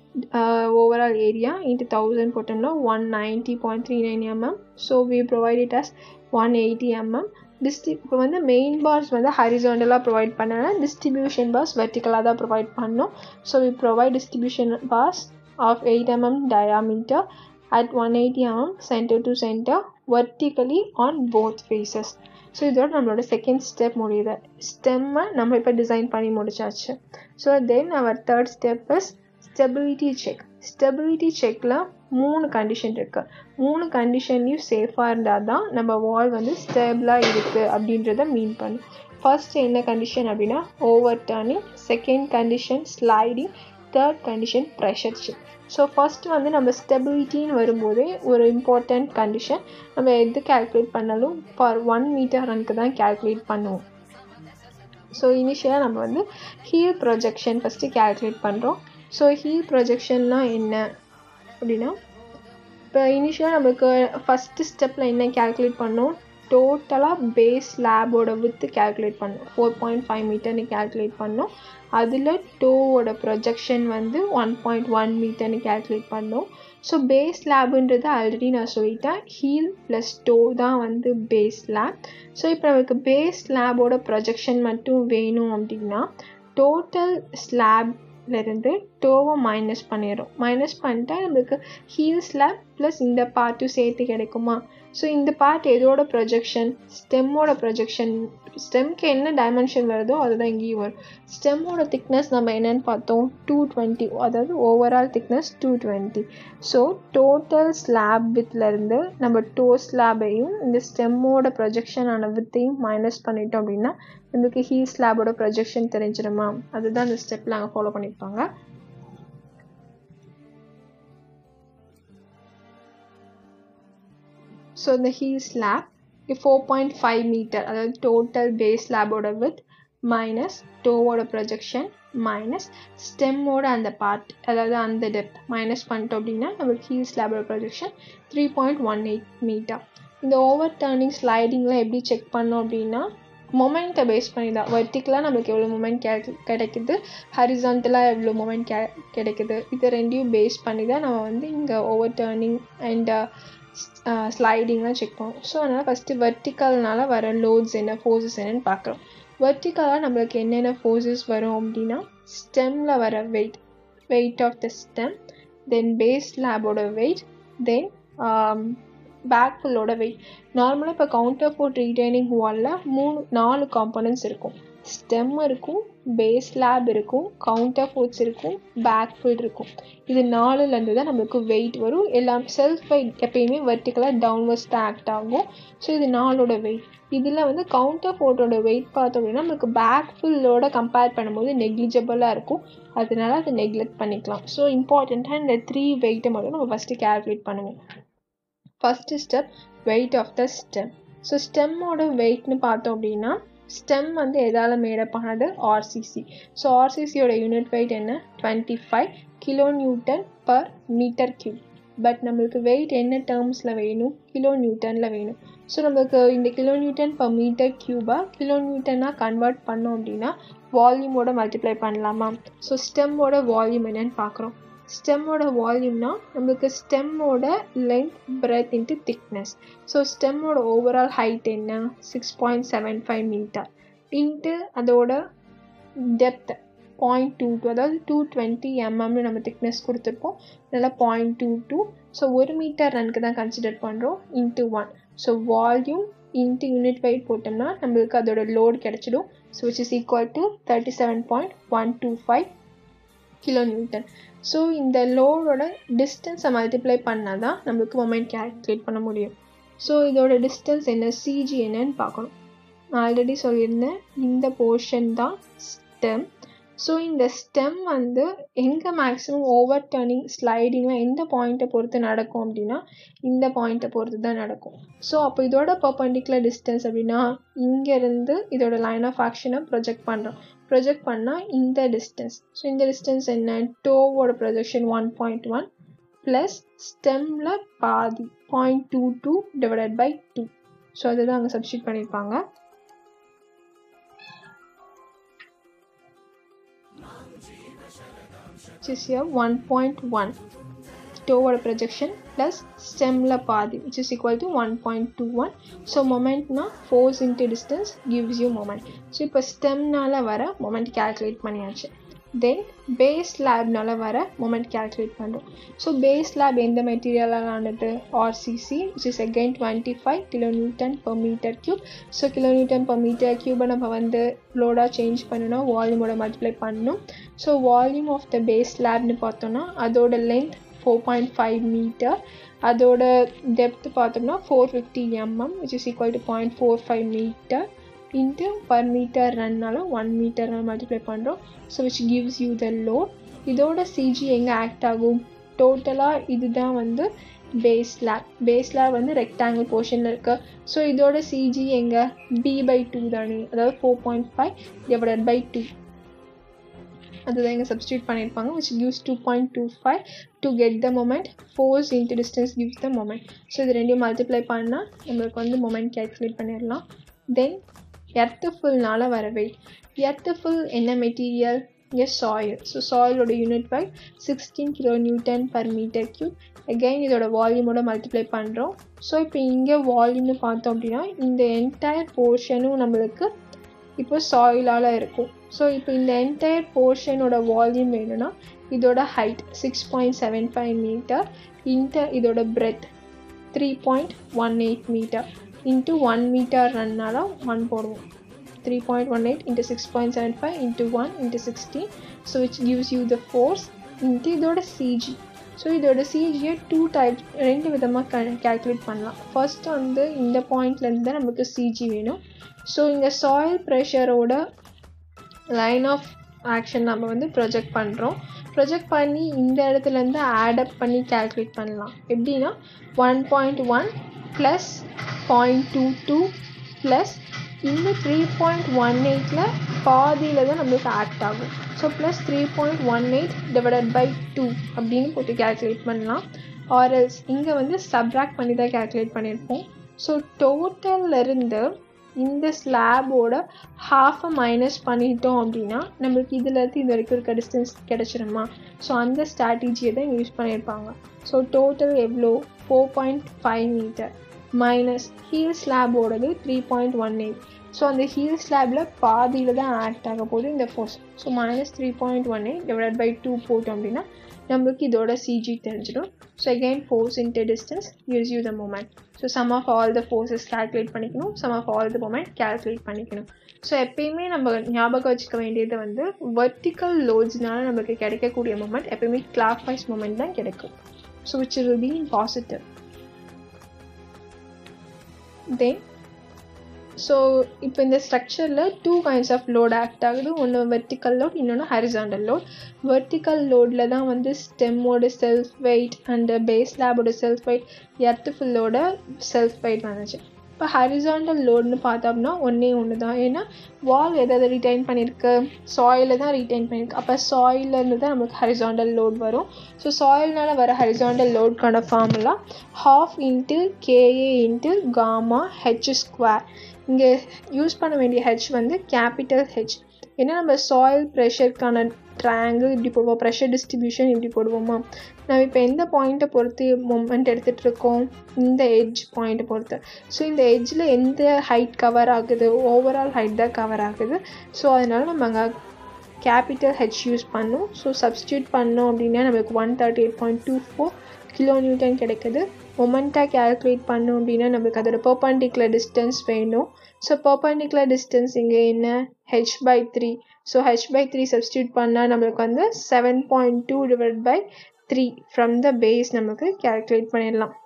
overall area into thousand போட்டோம்னா one ninety point three nine mm so we provide it as one eighty mm டிஸ்ட்ரி இப்போ வந்து மெயின் பார்ஸ் வந்து ஹரிசாண்டலாக ப்ரொவைட் பண்ணனா டிஸ்ட்ரிபியூஷன் பார்ஸ் வெர்டிக்கலாக தான் ப்ரொவைட் பண்ணோம் so we provide distribution bars of eight mm diameter at 180 mm center to center vertically on both faces so இதோட நம்மளோட செகண்ட் ஸ்டெப் முடியுது ஸ்டெம்மை நம்ம இப்போ டிசைன் பண்ணி முடிச்சாச்சு so then our third step is stability check stability செக்கில் மூணு கண்டிஷன் இருக்குது மூணு கண்டிஷன்லையும் சேஃபாக இருந்தால் தான் நம்ம வால் வந்து ஸ்டேபிளாக இருக்குது அப்படின்றத மீன் பண்ணும் ஃபர்ஸ்ட் என்ன கண்டிஷன் அப்படின்னா overturning second condition sliding third condition pressure check so first வந்து நம்ம ஸ்டெபிலிட்டின்னு வரும்போதே ஒரு இம்பார்ட்டண்ட் கண்டிஷன் நம்ம எது கேல்குலேட் பண்ணாலும் ஃபார் ஒன் மீட்டர் ரனுக்கு தான் கேல்குலேட் பண்ணுவோம் ஸோ இனிஷியலாக நம்ம வந்து ஹீல் ப்ரொஜெக்ஷன் ஃபஸ்ட்டு கேல்குலேட் பண்ணுறோம் ஸோ ஹீல் ப்ரொஜெக்ஷன்லாம் என்ன அப்படின்னா இப்போ இனிஷியலாக நம்மளுக்கு ஃபஸ்ட்டு ஸ்டெப்பில் என்ன கேல்குலேட் பண்ணோம் டோட்டலாக பேஸ் லேபோட வித்து கேல்குலேட் பண்ணோம் ஃபோர் பாயிண்ட் ஃபைவ் மீட்டர்னு கேல்குலேட் பண்ணோம் அதில் டோவோட ப்ரொஜெக்ஷன் வந்து ஒன் பாயிண்ட் ஒன் மீட்டர்னு கேல்குலேட் பண்ணோம் ஸோ பேஸ் லேபுன்றது ஆல்ரெடி நான் சொல்லிட்டேன் ஹீல் ப்ளஸ் டோ தான் வந்து பேஸ் லேப் ஸோ இப்போ நமக்கு பேஸ் லேபோட ப்ரொஜெக்ஷன் மட்டும் வேணும் அப்படின்னா டோட்டல் ஸ்லாப்லேருந்து டோவை மைனஸ் பண்ணிடுறோம் மைனஸ் பண்ணிட்டா நம்மளுக்கு ஹீல் ஸ்லாப் ப்ளஸ் இந்த பார்ட்டும் சேர்த்து கிடைக்குமா ஸோ இந்த பார்ட் எதோட ப்ரொஜெக்ஷன் ஸ்டெம்மோட ப்ரொஜெக்ஷன் ஸ்டெம்க்கு என்ன டைமென்ஷன் வருதோ அதுதான் இங்கேயும் வரும் ஸ்டெம்மோட திக்னஸ் நம்ம என்னென்னு பார்த்தோம் டூ டுவெண்ட்டி அதாவது overall thickness two twenty so total slab வித்லேருந்து நம்ம டோ ஸ்லாபையும் இந்த ஸ்டெம்மோட ப்ரொஜெக்ஷனான வித்தையும் மைனஸ் பண்ணிட்டோம் அப்படின்னா நம்மளுக்கு ஹீல் ஸ்லாபோட ப்ரொஜெக்ஷன் தெரிஞ்சிருமா அதுதான் இந்த ஸ்டெப்பில் அங்கே ஃபாலோ பண்ணியிருப்பாங்க ஸோ இந்த heel slab four point five metre அதாவது டோட்டல் பேஸ் ஸ்லாபோட வித் மைனஸ் டோவோட ப்ரொஜெக்ஷன் மைனஸ் ஸ்டெம்மோட அந்த பார்ட் அதாவது அந்த டெப்த் மைனஸ் பண்ணிட்டோம் அப்படின்னா நம்மளுக்கு ஹீல் ஸ்லாபோட projection three point one eight metre இந்த ஓவர் டர்னிங் ஸ்லைடிங்லாம் எப்படி செக் பண்ணோம் அப்படின்னா மொமெண்ட்டை பேஸ் பண்ணி தான் வெர்டிக்கலாக நம்மளுக்கு எவ்வளோ மொமெண்ட் கே கிடைக்குது ஹரிசான்டலாக எவ்வளோ மொமெண்ட் கே கிடைக்குது இதை ரெண்டையும் பேஸ் பண்ணி தான் நம்ம வந்து இங்கே ஓவர் டர்னிங் அண்ட் ஸ்லைடிங்லாம் செக் பண்ணுவோம் ஸோ அதனால் ஃபஸ்ட்டு வெர்டிக்கல்னால வர லோட்ஸ் என்ன ஃபோர்ஸஸ் என்னன்னு பார்க்குறோம் வெர்டிக்கலாக நம்மளுக்கு என்னென்ன ஃபோர்ஸஸ் வரும் அப்படின்னா ஸ்டெம்மில் வர weight weight of the stem then base லேபோட வெயிட் தென் பேக் ஃபுல்லோட வெயிட் நார்மலாக இப்போ கவுண்டர் ஃபோர்ட் ரீடைனிங் வாலில் மூணு நாலு காம்பனன்ட்ஸ் இருக்கும் ஸ்டெம் இருக்கும் பேஸ் லேப் இருக்கும் கவுண்டர் ஃபோர்ட்ஸ் இருக்கும் பேக் ஃபுல் இருக்கும் இது நாலுலேருந்து தான் நம்மளுக்கு வெயிட் வரும் எல்லாம் செல்ஃப் வெயிட் எப்பயுமே வெர்டிக்கலாக டவுன்வர்ஸ் தான் ஆக்ட் ஆகும் ஸோ இது நாலோட வெயிட் இதில் வந்து கவுண்டர் ஃபோர்ட்டோட வெயிட் பார்த்தோம் அப்படின்னா நம்மளுக்கு பேக் ஃபுல்லோட கம்பேர் பண்ணும்போது நெக்லிஜிபிளாக இருக்கும் அதனால அதை நெக்லெக்ட் பண்ணிக்கலாம் ஸோ இம்பார்ட்டண்ட்டாக இந்த த்ரீ வெயிட்டை மட்டும் நம்ம ஃபஸ்ட்டு கேல்குலேட் பண்ணுவோம் first step weight of the stem so ஸ்டெம்மோட வெயிட்னு பார்த்தோம் அப்படின்னா ஸ்டெம் வந்து எதால் மேடப் ஆனது ஆர்சிசி ஸோ ஆர்சிசியோட யூனிட் வெயிட் என்ன twenty five kilo newton per metre cube but நம்மளுக்கு வெயிட் என்ன டேர்ம்ஸில் வேணும் கிலோ நியூட்டனில் வேணும் ஸோ நம்மளுக்கு இந்த கிலோ நியூட்டன் பர் மீட்டர் கியூபாக கிலோ நியூட்டனாக கன்வெர்ட் பண்ணோம் அப்படின்னா வால்யூமோட மல்டிப்ளை பண்ணலாமா ஸோ ஸ்டெம்மோட வால்யூம் என்னன்னு பார்க்குறோம் ஸ்டெம்மோட வால்யூம்னா நம்மளுக்கு ஸ்டெம்மோட length breadth into thickness so ஸ்டெம்மோட ஓவரால் ஹைட் என்ன six point seven five metre into அதோட டெப்த் பாயிண்ட் டூ டூ அதாவது டூ டுவெண்ட்டி எம்எம்னு நம்ம திக்னஸ் கொடுத்துருப்போம் அதனால் பாயிண்ட் டூ டூ ஸோ ஒரு மீட்டர் ரனுக்கு தான் கன்சிடர் பண்ணுறோம் into one so volume into unit weight போட்டோம்னா நம்மளுக்கு அதோட லோட் கிடச்சிடும் so which is equal to thirty seven point one two five kilo newton so இந்த லோடோட டிஸ்டன்ஸை மல்டிப்ளை பண்ணால் தான் நம்மளுக்கு மொமெண்ட் கேல்குலேட் பண்ண முடியும் ஸோ இதோட டிஸ்டன்ஸ் என்ன சிஜி என்னன்னு பார்க்கணும் நான் ஆல்ரெடி சொல்லியிருந்தேன் இந்த போர்ஷன் தான் ஸ்டெம் ஸோ இந்த ஸ்டெம் வந்து எங்கே மேக்ஸிமம் ஓவர் டர்னிங் ஸ்லைடிங்லாம் எந்த பாயிண்ட்டை பொறுத்து நடக்கும் அப்படின்னா இந்த பாயிண்ட்டை பொறுத்து தான் நடக்கும் ஸோ அப்போ இதோட பர்பண்டிகுலர் டிஸ்டன்ஸ் அப்படின்னா இங்கேருந்து இதோட லைன் ஆஃப் ஆக்ஷனை ப்ரொஜெக்ட் பண்ணுறோம் ப்ரொஜெக்ட் பண்ணால் இந்த டிஸ்டன்ஸ் ஸோ இந்த டிஸ்டன்ஸ் என்ன டோவோட projection one point one plus ஸ்டெம்மில் பாதி point two two divided by two so அதுதான் அங்கே சப்ஸ்டியூட் பண்ணியிருப்பாங்க which is here 1.1 toward projection plus stemla பாதி which is equal to 1.21 so moment na force into distance gives you moment so இப்போ ஸ்டெம்னால வர moment calculate பண்ணியாச்சு தென் பேஸ் லேப்னால வர மொமெண்ட் கேல்குலேட் பண்ணுறோம் ஸோ பேஸ் லேப் எந்த மெட்டீரியலால் ஆனது RCC which is again twenty five kilo newton per metre cube so kilo newton per metre க்யூபை நம்ம வந்து லோடாக சேஞ்ச் பண்ணணும் வால்யூமோட மல்டிப்ளை பண்ணணும் so volume of the base லேப்னு பார்த்தோன்னா அதோட length four point five metre அதோட டெப்த் பார்த்தோம்னா four fifty mm which is equal to point four five metre into per metre ரன்னால ஒன் மீட்டர் மல்டிப்ளை பண்ணுறோம் so which gives you the load இதோட சிஜி எங்கே ஆக்ட் ஆகும் டோட்டலாக இதுதான் வந்து பேஸ் லேப் பேஸ் லேப் வந்து ரெக்டாங்கிள் போர்ஷனில் இருக்குது ஸோ இதோட சிஜி எங்கே பி பை டூ தானே அதாவது four point five divided by two அதுதான் இங்கே சப்ஸ்டியூட் பண்ணியிருப்பாங்க which gives two point two five to get the moment force into distance gives the moment so இது ரெண்டையும் மல்டிப்ளை பண்ணால் நம்மளுக்கு வந்து மொமெண்ட் கேல்குலேட் பண்ணிடலாம் தென் எர்த்து ஃபுல்னால் வர வெயிட் எர்த்து ஃபுல் என்ன மெட்டீரியல் இங்கே சாயில் ஸோ சாயிலோட unit by sixteen kilo newton per metre cube again இதோட வால்யூமோட மல்டிப்ளை பண்ணுறோம் ஸோ இப்போ இங்கே வால்யூம்னு பார்த்தோம் அப்படின்னா இந்த என்டையர் போர்ஷனும் நம்மளுக்கு இப்போ சாயிலால் இருக்கும் ஸோ இப்போ இந்த என்டையர் போர்ஷனோட வால்யூம் வேணும்னா இதோட height six point seven five metre into இதோட breadth three point one eight metre into one metre ரன்னால் ஒன் போடுவோம் three point one eight into six point seven five into one into sixteen so which gives you the force into இதோட சிஜி ஸோ இதோட சிஜியை டூ டைப் ரெண்டு விதமாக க கேல்குலேட் பண்ணலாம் ஃபர்ஸ்ட் வந்து இந்த பாயிண்ட்லேருந்து தான் நமக்கு சிஜி வேணும் ஸோ இங்கே சாயில் ப்ரெஷரோட லைன் ஆஃப் ஆக்ஷன் நம்ம வந்து ப்ரொஜெக்ட் பண்ணுறோம் ப்ரொஜெக்ட் பண்ணி இந்த இடத்துலேருந்து ஆட் அப் பண்ணி கேல்குலேட் பண்ணலாம் எப்படின்னா one point one plus point two two plus இந்த த்ரீ பாயிண்ட் ஒன் எயிட்டில் பாதியில் தான் நம்மளுக்கு ஆக்ட் ஆகும் so plus three point one eight divided by two அப்படின்னு போட்டு கேல்குலேட் பண்ணலாம் ஆர்எல்ஸ் இங்கே வந்து சப்ராக்ட் பண்ணி தான் கேல்குலேட் பண்ணியிருப்போம் ஸோ டோட்டல்லேருந்து இந்த ஸ்லாபோட ஹாஃபை மைனஸ் பண்ணிட்டோம் அப்படின்னா நம்மளுக்கு இதுலேருந்து இது வரைக்கும் இருக்க டிஸ்டன்ஸ் கிடச்சிருமா ஸோ அந்த ஸ்ட்ராட்டஜியை தான் யூஸ் பண்ணியிருப்பாங்க ஸோ டோட்டல் எவ்வளோ four point five metre minus heel ஸ்லாபோடது three point one eight so அந்த ஹீல் ஸ்லாபில் பாதியில் தான் ஆக்ட் ஆக போகுது இந்த force so minus three point one eight divide by two போட்டோம் அப்படின்னா நம்மளுக்கு இதோட சிஜி தெரிஞ்சிடும் so again force into distance use you the moment so sum of all the forces calculate பண்ணிக்கணும் sum of all the moment calculate பண்ணிக்கணும் ஸோ எப்பயுமே நம்ம ஞாபகம் வச்சுக்க வேண்டியது வந்து வெர்டிக்கல் லோட்ஸ்னால நமக்கு கிடைக்கக்கூடிய மூமெண்ட் எப்பயுமே கிளாக் வைஸ் மூமெண்ட் தான் கிடைக்கும் so which will be positive then so இப்போ இந்த ஸ்ட்ரக்சரில் two kinds of load act ஆகுது ஒன்று வெர்டிக்கல் லோட் இன்னொன்று ஹரிசாண்டல் லோட் வெர்டிக்கல் லோடில் தான் வந்து ஸ்டெம்மோட செல்ஃப் வெயிட் அண்ட் பேஸ் லேபோட செல்ஃப் வெயிட் எர்த்து ஃபுல்லோட செல்ஃப் வெயிட் வந்துச்சு இப்போ ஹரிசாண்டல் லோடுன்னு பார்த்தோம்னா ஒன்றே ஒன்று தான் ஏன்னா வால் எதாவது ரிட்டைன் பண்ணியிருக்கு சாயிலில் தான் ரிட்டைன் பண்ணியிருக்கு அப்போ சாயிலேருந்து தான் நமக்கு ஹரிசாண்டல் லோட் வரும் ஸோ சாயில்னால வர ஹரிசாண்டல் லோட்கான formula half into KA into gamma H square இங்கே யூஸ் பண்ண வேண்டிய ஹெச் வந்து கேபிட்டல் ஹெச் ஏன்னா நம்ம சாயில் ப்ரெஷருக்கான ட்ரையாங்கிள் இப்படி போடுவோம் ப்ரெஷர் டிஸ்ட்ரிபியூஷன் இப்படி போடுவோமா நம்ம இப்போ எந்த பாயிண்ட்டை பொறுத்து மூமெண்ட் எடுத்துகிட்டு இருக்கோம் இந்த எட்ஜ் பாயிண்ட்டை பொறுத்து ஸோ இந்த எட்ஜில் எந்த ஹைட் கவர் ஆகுது ஓவரால் ஹைட் தான் கவர் ஆகுது ஸோ அதனால் நம்ம அங்கே கேபிட்டல் ஹெச் யூஸ் பண்ணோம் ஸோ சப்ஸ்டியூட் பண்ணோம் அப்படின்னா நமக்கு one thirty eight point two four kilo newton கிடைக்குது மொமெண்ட்டாக கேல்குலேட் பண்ணோம் அப்படின்னா நம்மளுக்கு அதோட பர்பண்டிகுலர் டிஸ்டன்ஸ் வேணும் ஸோ பர்பண்டிகுலர் டிஸ்டன்ஸ் இங்கே என்ன H by three so H by three substitute பண்ணால் நம்மளுக்கு வந்து seven point two divide by three from the base நமக்கு கேல்குலேட் பண்ணிடலாம்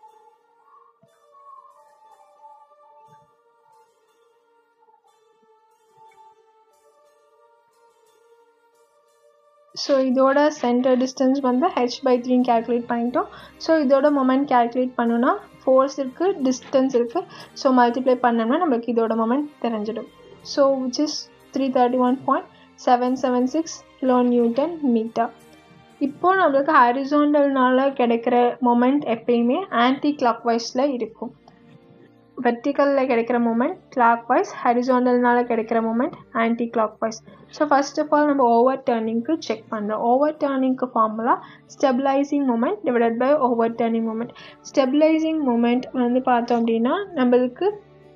ஸோ இதோட சென்டர் டிஸ்டன்ஸ் வந்து ஹெச் பை த்ரீன்னு கேல்குலேட் பண்ணிட்டோம் ஸோ இதோட மொமெண்ட் கேல்குலேட் பண்ணோன்னா ஃபோர்ஸ் இருக்குது டிஸ்டன்ஸ் இருக்குது ஸோ மல்டிப்ளை பண்ணோம்னா நம்மளுக்கு இதோட மொமெண்ட் தெரிஞ்சிடும் so which is three thirty one point seven seven six kilo newton metre இப்போ நம்மளுக்கு ஹரிசாண்டல்னால கிடைக்கிற மொமெண்ட் எப்பயுமே ஆன்டி கிளாக் வைஸில் இருக்கும் வெர்டிக்கலில் கிடைக்கிற மூமெண்ட் கிளாக் வைஸ் ஹரிசாண்டல்னால கிடைக்கிற moment anticlockwise so first of all நம்ம ஓவர் டர்னிங்க்கு செக் பண்ணுறோம் ஓவர் டர்னிங்க்கு formula stabilising moment divided by overturning moment stabilising moment வந்து பார்த்தோம் அப்படின்னா நம்மளுக்கு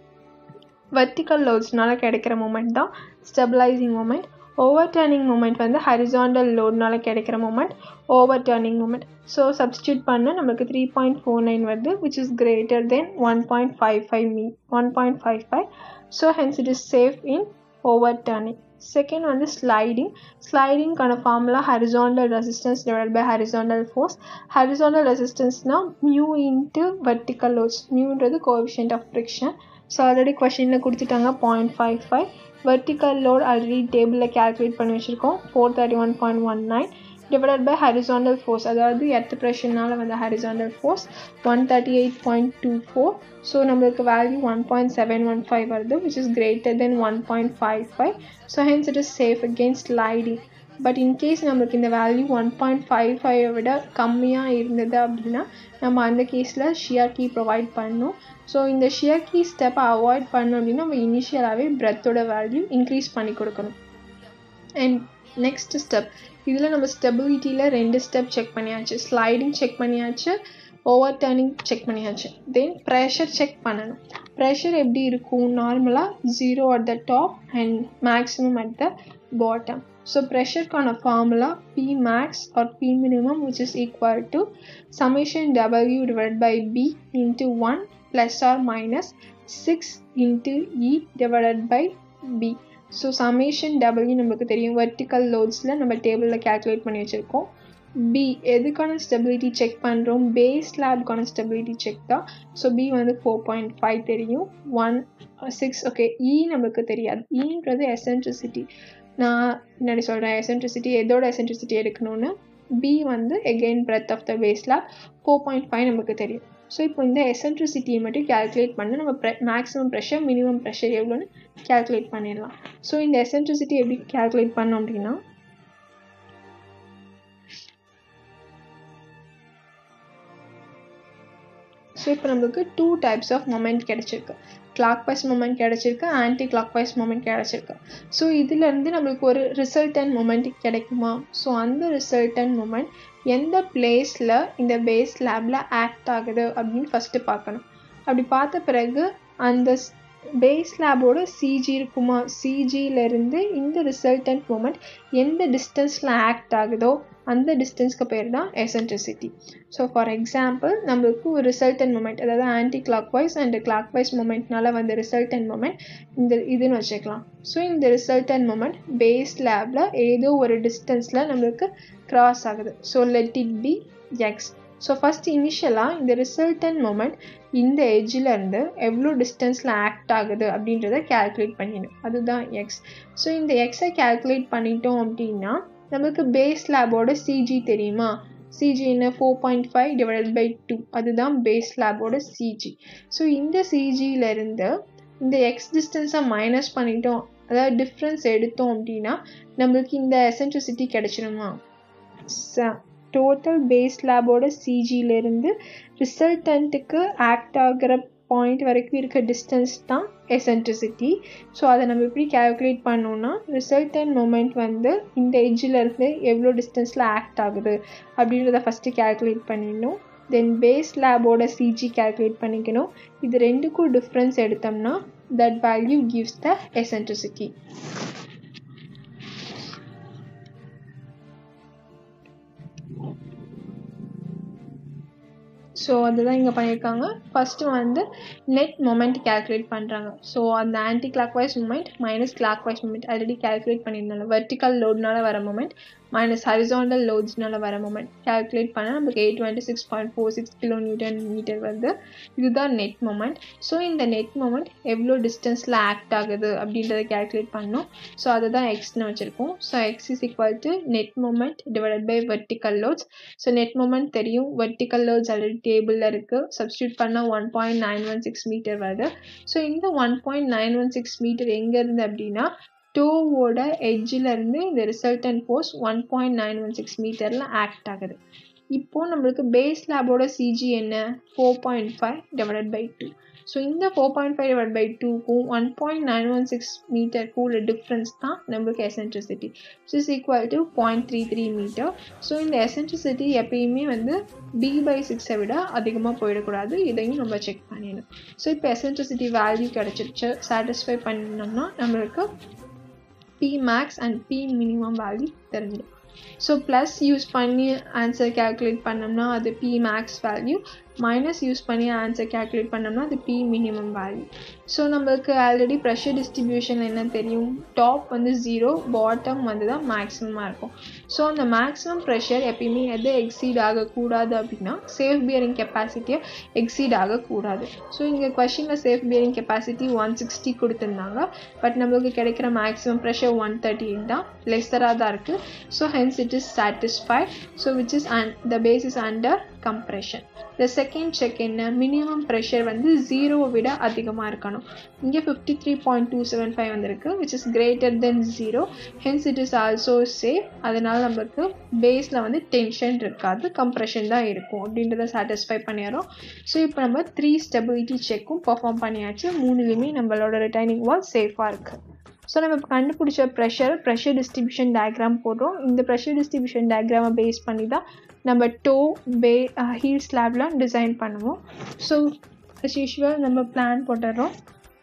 வெர்டிக்கல் லோட்ஸ்னால கிடைக்கிற மூமெண்ட் தான் stabilising moment overturning moment வந்து ஹரிசாண்டல் லோட்னால கிடைக்கிற moment overturning moment so substitute பண்ண நம்மளுக்கு த்ரீ பாயிண்ட் ஃபோர் நைன் வருது which is greater then one point five five மீ one point five five so hence it is safe in overturning second வந்து ஸ்லைடிங் ஸ்லைடிங்கான formula horizontal resistance divide by horizontal force horizontal ரெசிஸ்டன்ஸ்னால் மியூ இன்ட்டு வெர்டிக்கல் லோட்ஸ் மியூன்றது coefficient of friction so already கொஷினில் கொடுத்துட்டாங்க point five five vertical load already டேபிளில் கேல்குலேட் பண்ணி வச்சுருக்கோம் four thirty one point one nine divided by horizontal force அதாவது எர்த் ப்ரெஷர்னால வந்த horizontal force one thirty eight point two four so நம்மளுக்கு value one point seven one five வருது which is greater then one point five five so hence it is safe against sliding but in case நம்மளுக்கு இந்த வேல்யூ ஒன் பாயிண்ட் ஃபைவ் ஃபைவை விட கம்மியாக இருந்தது அப்படின்னா நம்ம அந்த கேஸில் ஷியர் கீ ப்ரொவைட் பண்ணணும் ஸோ இந்த ஷியர் கீ ஸ்டெப்பை அவாய்ட் பண்ணணும் அப்படின்னா நம்ம இனிஷியலாகவே பிரெத்தோட வேல்யூ இன்க்ரீஸ் பண்ணி கொடுக்கணும் அண்ட் நெக்ஸ்ட் ஸ்டெப் இதில் நம்ம ஸ்டெபிலிட்டியில் ரெண்டு ஸ்டெப் செக் பண்ணியாச்சு ஸ்லைடிங் செக் பண்ணியாச்சு ஓவர் டர்னிங் செக் பண்ணியாச்சு தென் ப்ரெஷர் செக் பண்ணணும் ப்ரெஷர் எப்படி இருக்கும் நார்மலாக zero at the top and maximum at the bottom so ப்ரெஷருக்கான formula P max or P minimum which is equal to summation W divide by B into one plus or minus six into E divided by B so summation W நம்மளுக்கு தெரியும் வெர்டிக்கல் லோட்ஸில் நம்ம டேபிளில் கேல்குலேட் பண்ணி வச்சுருக்கோம் பி எதுக்கான ஸ்டெபிலிட்டி செக் பண்ணுறோம் பேஸ் லேப்க்கான ஸ்டெபிலிட்டி செக் தான் ஸோ பி வந்து ஃபோர் பாயிண்ட் ஃபைவ் தெரியும் ஒன் சிக்ஸ் ஓகே இ நம்மளுக்கு தெரியாது இன்றது எசென்ட்ரிசிட்டி நான் முன்னாடி சொல்கிறேன் எசென்ட்ரிசிட்டி எதோட எசென்ட்ரிசிட்டி எடுக்கணும்னு பி வந்து again breadth of the base slab four point five நமக்கு தெரியும் ஸோ இப்போ இந்த எசென்ட்ரிசிட்டியை மட்டும் கேல்குலேட் பண்ணி நம்ம ப்ரெ மேக்ஸிமம் ப்ரெஷர் மினிமம் ப்ரெஷர் எவ்வளோன்னு கேல்குலேட் பண்ணிடலாம் ஸோ இந்த எசென்ட்ரிசிட்டி எப்படி கேல்குலேட் பண்ணோம் அப்படின்னா ஸோ இப்போ நம்மளுக்கு டூ டைப்ஸ் ஆஃப் மொமெண்ட் கிடச்சிருக்கு கிளாக் வைஸ் மூமெண்ட் கிடச்சிருக்கு ஆன்டி கிளாக் வைஸ் மூமெண்ட் கிடச்சிருக்கு ஸோ இதுலேருந்து நம்மளுக்கு ஒரு ரிசல்டன் மூமெண்ட் கிடைக்குமா ஸோ அந்த ரிசல்டன் மூமெண்ட் எந்த பிளேஸில் இந்த பேஸ் லேபில் ஆக்ட் ஆகுது அப்படின்னு ஃபஸ்ட்டு பார்க்கணும் அப்படி பார்த்த பிறகு அந்த பேஸ் லேபோட சிஜி இருக்குமா சிஜியிலேருந்து இந்த ரிசல்டன்ட் மூமெண்ட் எந்த டிஸ்டன்ஸில் ஆக்ட் ஆகுதோ அந்த டிஸ்டன்ஸ்க்கு பேர் தான் எசென்ட்ரிசிட்டி ஸோ ஃபார் எக்ஸாம்பிள் நம்மளுக்கு ஒரு ரிசல்டன் மூமெண்ட் அதாவது anticlockwise and clockwise மூமெண்ட்னால வந்த ரிசல்டன் மூமெண்ட் இந்த இதுன்னு வச்சுக்கலாம் ஸோ இந்த ரிசல்டன் மூமெண்ட் பேஸ் லேபில் ஏதோ ஒரு டிஸ்டன்ஸில் நம்மளுக்கு கிராஸ் ஆகுது so let it be X so first இனிஷியலாக இந்த ரிசல்டன் மூமெண்ட் இந்த எட்ஜிலேருந்து எவ்வளோ டிஸ்டன்ஸில் ஆக்ட் ஆகுது அப்படின்றத கேல்குலேட் பண்ணிடணும் அதுதான் எக்ஸ் ஸோ இந்த எக்ஸை கேல்குலேட் பண்ணிட்டோம் அப்படின்னா நம்மளுக்கு பேஸ் லேபோட சிஜி தெரியுமா சிஜி என்ன four point five divide by two அதுதான் பேஸ் லேபோட சிஜி ஸோ இந்த சிஜியிலேருந்து இந்த எக்ஸ் டிஸ்டன்ஸை மைனஸ் பண்ணிட்டோம் அதாவது டிஃப்ரென்ஸ் எடுத்தோம் அப்படின்னா நம்மளுக்கு இந்த எசென்ட்ரிசிட்டி கிடைச்சிருமா டோட்டல் பேஸ் லேபோட சிஜியிலேருந்து ரிசல்டன்ட்டுக்கு ஆக்ட் ஆகிற பாயிண்ட் வரைக்கும் இருக்க டிஸ்டன்ஸ் தான் எசென்ட்ரிசிட்டி ஸோ அதை நம்ம எப்படி கேல்குலேட் பண்ணோம்னா ரிசல்டன் மூமெண்ட் வந்து இந்த எட்ஜில் இருந்து எவ்வளோ டிஸ்டன்ஸில் ஆக்ட் ஆகுது அப்படின்றத ஃபஸ்ட்டு கேல்குலேட் பண்ணிடணும் தென் பேஸ் லேபோட சிஜி கேல்குலேட் பண்ணிக்கணும் இது ரெண்டுக்கும் டிஃப்ரென்ஸ் எடுத்தோம்னா that value gives the eccentricity so அதுதான் இங்கே பண்ணியிருக்காங்க ஃபஸ்ட்டு வந்து நெட் மொமெண்ட் கேல்குலேட் பண்ணுறாங்க ஸோ அந்த clock wise moment minus clock wise moment already calculate பண்ணியிருந்தாங்க வெர்டிக்கல் லோட்னால வர மூமெண்ட் மைனஸ் ஹரிசாண்டல் லோட்ஸ்னால வர மொமெண்ட் கால்குலேட் பண்ணால் நமக்கு eight twenty six point four six kilo newton metre வருது இதுதான் நெட் மொமெண்ட் ஸோ இந்த நெட் மொமெண்ட் எவ்வளோ டிஸ்டன்ஸில் ஆக்ட் ஆகுது அப்படின்றத கால்குலேட் பண்ணோம் ஸோ அதை தான் எக்ஸ்னு வச்சுருக்கோம் so x is equal to net moment divided by vertical loads so net moment தெரியும் வெர்டிக்கல் லோட்ஸ் ஆல்ரெடி டேபிளில் இருக்குது சப்ஸ்டியூட் பண்ணால் one point nine one six metre வருது ஸோ இந்த one point nine one six metre எங்கேருந்து அப்படின்னா டோவோட எட்ஜில் இருந்து இந்த resultant force one point nine one six மீட்டரில் ஆக்ட் ஆகுது இப்போது நம்மளுக்கு பேஸ் லேபோட சிஜி என்ன four point five divided by two so இந்த four point five divide by டூக்கும் one point nine one six மீட்டருக்கும் உள்ள டிஃப்ரென்ஸ் தான் நம்மளுக்கு eccentricity so is equal to point three three metre so இந்த எசென்ட்ரிசிட்டி எப்பயுமே வந்து பி பை சிக்ஸை விட அதிகமாக போயிடக்கூடாது இதையும் நம்ம செக் பண்ணிடணும் ஸோ இப்போ எசென்ட்ரிசிட்டி வேல்யூ கிடச்சிருச்சு சாட்டிஸ்ஃபை பண்ணோம்னா நம்மளுக்கு P max and P minimum value தெரிஞ்சிடும் ஸோ ப்ளஸ் யூஸ் பண்ணி ஆன்சர் கேல்குலேட் பண்ணோம்னா அது P max value minus use பண்ணி ஆன்சர் கேல்குலேட் பண்ணோம்னா அது பி மினிமம் வேல்யூ ஸோ நம்மளுக்கு ஆல்ரெடி ப்ரெஷர் டிஸ்ட்ரிபியூஷன் என்ன தெரியும் டாப் வந்து ஜீரோ பாட்டம் வந்து தான் மேக்ஸிமமாக இருக்கும் ஸோ அந்த மேக்ஸிமம் ப்ரெஷர் எப்பயுமே எது எக்ஸீட் ஆகக்கூடாது அப்படின்னா சேஃப் பியரிங் கெப்பாசிட்டியை எக்ஸீட் ஆகக்கூடாது ஸோ இங்கே கொஷினில் safe bearing capacity one sixty கொடுத்துருந்தாங்க பட் நம்மளுக்கு கிடைக்கிற மேக்ஸிமம் ப்ரெஷர் ஒன் தேர்ட்டி தான் லெஸராக தான் இருக்குது so hence it is satisfied so which is and the base is under compression the second check என்ன மினிமம் ப்ரெஷர் வந்து ஜீரோவை விட அதிகமாக இருக்கணும் இங்கே fifty three point two seven five வந்திருக்கு which is greater than zero hence it is also safe அதனால் நம்மளுக்கு பேஸில் வந்து டென்ஷன் இருக்காது கம்ப்ரெஷன் தான் இருக்கும் அப்படின்றத சாட்டிஸ்ஃபை பண்ணிடுறோம் ஸோ இப்போ நம்ம த்ரீ ஸ்டெபிலிட்டி செக்கும் பர்ஃபார்ம் பண்ணியாச்சு மூணுலேயுமே நம்மளோட ரிட்டைனிங் வால் சேஃபாக இருக்குது ஸோ நம்ம இப்போ கண்டுபிடிச்ச ப்ரெஷர் ப்ரெஷர் டிஸ்ட்ரிபியூஷன் டயக்ராம் போடுறோம் இந்த ப்ரெஷர் டிஸ்ட்ரிபியூஷன் டயக்ராமை பேஸ் பண்ணி தான் நம்ம டோ பே ஹீல் ஸ்லாப்லாம் டிசைன் பண்ணுவோம் ஸோ அஸ் யூஷுவல் நம்ம பிளான் போட்டுடுறோம்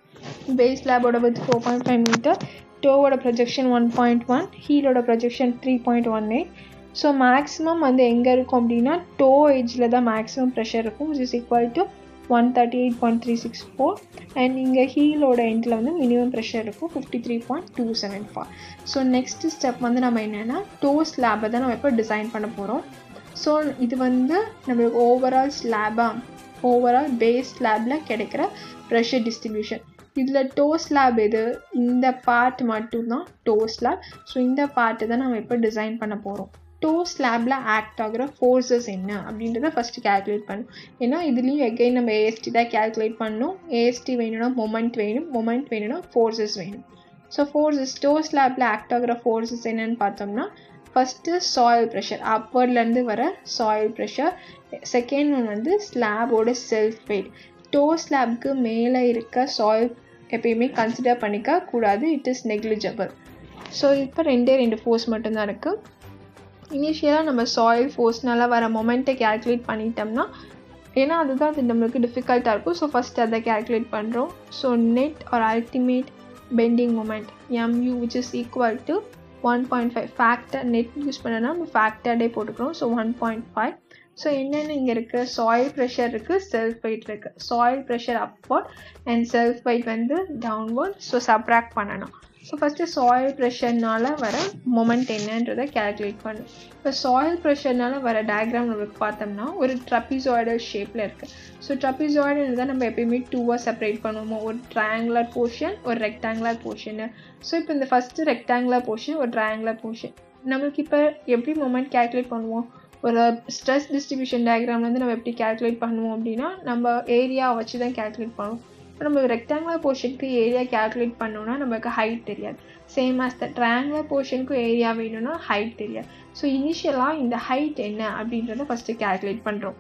பேஸ் ஸ்லாபோட with four point five metre டோவோட ப்ரொஜெக்ஷன் ஒன் பாயிண்ட் ஒன் ஹீலோட projection three point one eight so maximum வந்து எங்கே இருக்கும் அப்படின்னா டோ ஏஜில் தான் மேக்ஸிமம் ப்ரெஷர் இருக்கும் which is equal to one thirty eight point three six four and இங்கே ஹீலோட எண்டில் வந்து மினிமம் ப்ரெஷர் இருக்கும் fifty three point two seven four so next step வந்து நம்ம என்னென்னா டோ ஸ்லாபை தான் நம்ம இப்போ டிசைன் பண்ண போகிறோம் ஸோ இது வந்து நம்மளுக்கு ஓவரால் ஸ்லாபாக ஓவரால் பேஸ் ஸ்லாபில் கிடைக்கிற ப்ரெஷர் டிஸ்ட்ரிபியூஷன் இதில் டோ ஸ்லாப் எது இந்த பார்ட் மட்டும்தான் டோ ஸ்லாப் ஸோ இந்த பார்ட்டு தான் நம்ம இப்போ டிசைன் பண்ண போகிறோம் டோ ஸ்லாபில் ஆக்ட் ஆகிற ஃபோர்ஸஸ் என்ன அப்படின்றத ஃபஸ்ட்டு கேல்குலேட் பண்ணும் ஏன்னா இதுலேயும் எகைன் நம்ம ஏஎஸ்டி தான் கேல்குலேட் பண்ணணும் ஏஎஸ்டி வேணும்னா மொமெண்ட் வேணும் மொமெண்ட் வேணும்னா ஃபோர்ஸஸ் வேணும் ஸோ ஃபோர்ஸஸ் டோ ஸ்லாபில் ஆக்ட் ஆகிற ஃபோர்ஸஸ் என்னன்னு பார்த்தோம்னா ஃபஸ்ட்டு சாயில் ப்ரெஷர் அப்வர்ட்லேருந்து வர சாயில் ப்ரெஷர் செகண்ட் ஒன் வந்து ஸ்லாபோட செல்ஃப் வெயிட் டோ ஸ்லாப்க்கு மேலே இருக்க சாயில் எப்பயுமே கன்சிடர் பண்ணிக்க கூடாது இட் இஸ் நெக்லிஜிபிள் ஸோ இப்போ ரெண்டே ரெண்டு ஃபோர்ஸ் மட்டும்தான் இருக்குது இனிஷியலாக நம்ம சாயில் ஃபோர்ஸ்னால வர மொமெண்ட்டை கேல்குலேட் பண்ணிட்டோம்னா ஏன்னா அதுதான் அது நம்மளுக்கு டிஃபிகல்ட்டாக இருக்கும் ஸோ ஃபஸ்ட் அதை கேல்குலேட் பண்ணுறோம் so net or ultimate bending moment MU which is equal to one point five factor net use பண்ணனா நம்ம ஃபேக்டர்டே போட்டுக்கிறோம் so one point five so என்னென்ன இங்கே இருக்குது சாயில் ப்ரெஷர் இருக்குது செல்ஃப் வெயிட் இருக்குது soil pressure upward and self weight வந்து டவுன்வர்ட் ஸோ சப்ராக்ட் பண்ணணும் ஸோ ஃபஸ்ட்டு சாயில் ப்ரெஷர்னால வர மொமெண்ட் என்னன்றதை கேல்குலேட் பண்ணும் இப்போ சாயில் ப்ரெஷர்னால வர டயக்ராம் நம்மளுக்கு பார்த்தோம்னா ஒரு ட்ரப்பிசாய்டல் ஷேப்பில் இருக்குது ஸோ ட்ரப்பிசாய்டல் தான் நம்ம எப்பயுமே டூவாக செப்பரேட் பண்ணுவோமோ ஒரு ட்ரையாங்குலர் போர்ஷன் ஒரு ரெக்டாங்குலர் போர்ஷனு ஸோ இப்போ இந்த ஃபஸ்ட்டு ரெக்டாங்குலர் போர்ஷன் ஒரு ட்ரையாங்குலர் போர்ஷன் நம்மளுக்கு இப்போ எப்படி மொமெண்ட் கேல்குலேட் பண்ணுவோம் ஒரு ஸ்ட்ரெஸ் டிஸ்ட்ரிபியூஷன் டயக்ராம் வந்து நம்ம எப்படி கேல்குலேட் பண்ணுவோம் அப்படின்னா நம்ம ஏரியா வச்சு தான் கேல்குலேட் பண்ணுவோம் இப்போ நம்ம ரெக்டாங்குலர் போர்ஷனுக்கு ஏரியா கேல்குலேட் பண்ணோம்னா நமக்கு ஹைட் தெரியாது சேம் ஆஸ் த ட்ரையாங்குலர் போர்ஷனுக்கு ஏரியா வேணும்னா ஹைட் தெரியாது ஸோ இனிஷியலாக இந்த ஹைட் என்ன அப்படின்றத ஃபஸ்ட்டு கேல்குலேட் பண்ணுறோம்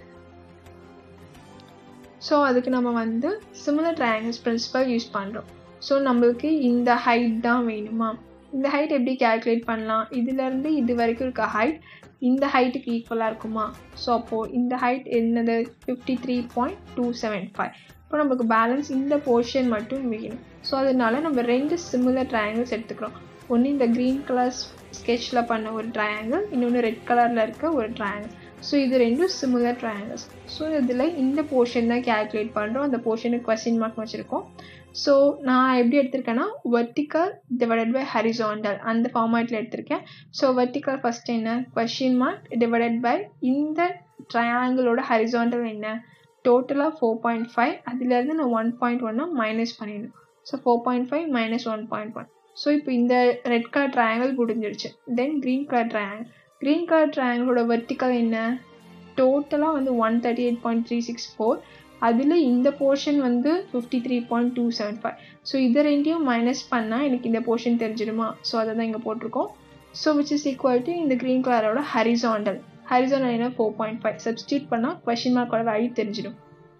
ஸோ அதுக்கு நம்ம வந்து சிமிலர் ட்ரையாங்கிள்ஸ் பிரின்சிபல் யூஸ் பண்ணுறோம் ஸோ நம்மளுக்கு இந்த ஹைட் தான் வேணுமா இந்த ஹைட் எப்படி கேல்குலேட் பண்ணலாம் இதுலேருந்து இது வரைக்கும் இருக்க ஹைட் இந்த ஹைட்டுக்கு ஈக்குவலாக இருக்குமா ஸோ அப்போது இந்த ஹைட் என்னது fifty three point two seven five இப்போ நமக்கு பேலன்ஸ் இந்த போர்ஷன் மட்டும் வேணும் ஸோ அதனால நம்ம ரெண்டு சிமிலர் ட்ரையாங்கிள்ஸ் எடுத்துக்கிறோம் ஒன்று இந்த க்ரீன் கலர் ஸ்கெட்சில் பண்ண ஒரு ட்ரையாங்கிள் இன்னொன்று ரெட் கலரில் இருக்க ஒரு ட்ரையாங்கிள் ஸோ இது ரெண்டும் சிமிலர் ட்ரையாங்கிள்ஸ் ஸோ இதில் இந்த போர்ஷன் தான் கேல்குலேட் பண்ணுறோம் அந்த போர்ஷனுக்கு கொஸ்டின் மார்க் வச்சுருக்கோம் ஸோ நான் எப்படி எடுத்திருக்கேன்னா வெர்டிக்கல் டிவைடட் பை ஹரிசாண்டல் அந்த ஃபார்மேட்டில் எடுத்திருக்கேன் ஸோ வெர்டிக்கல் ஃபஸ்ட் என்ன கொஸ்டின் மார்க் டிவைடட் பை இந்த ட்ரையாங்கிளோட ஹரிசாண்டல் என்ன டோட்டலாக ஃபோர் பாயிண்ட் ஃபைவ் அதுலேருந்து நான் ஒன் பாயிண்ட் ஒன்னா மைனஸ் பண்ணிடணும் so four point five minus one point one so இப்போ இந்த ரெட் கலர் ட்ரையாங்கிள் முடிஞ்சிருச்சு then green colour triangle green colour ட்ரையாங்கிளோட வெர்டிக்கல் என்ன டோட்டலாக வந்து one thirty eight point three six four அதில் இந்த போர்ஷன் வந்து fifty three point two seven five so இதை ரெண்டையும் மைனஸ் பண்ணால் எனக்கு இந்த போர்ஷன் தெரிஞ்சிடுமா ஸோ அதை தான் இங்கே போட்டிருக்கோம் so which is equal to இந்த க்ரீன் கலரோட ஹரிசாண்டல் ஹரிசாண்டல் என்ன ஃபோர் பாயிண்ட் ஃபைவ் சப்ஸ்டியூட் பண்ணால் கொஷின் மார்க்கோட வேல்யூ தெரிஞ்சிடும்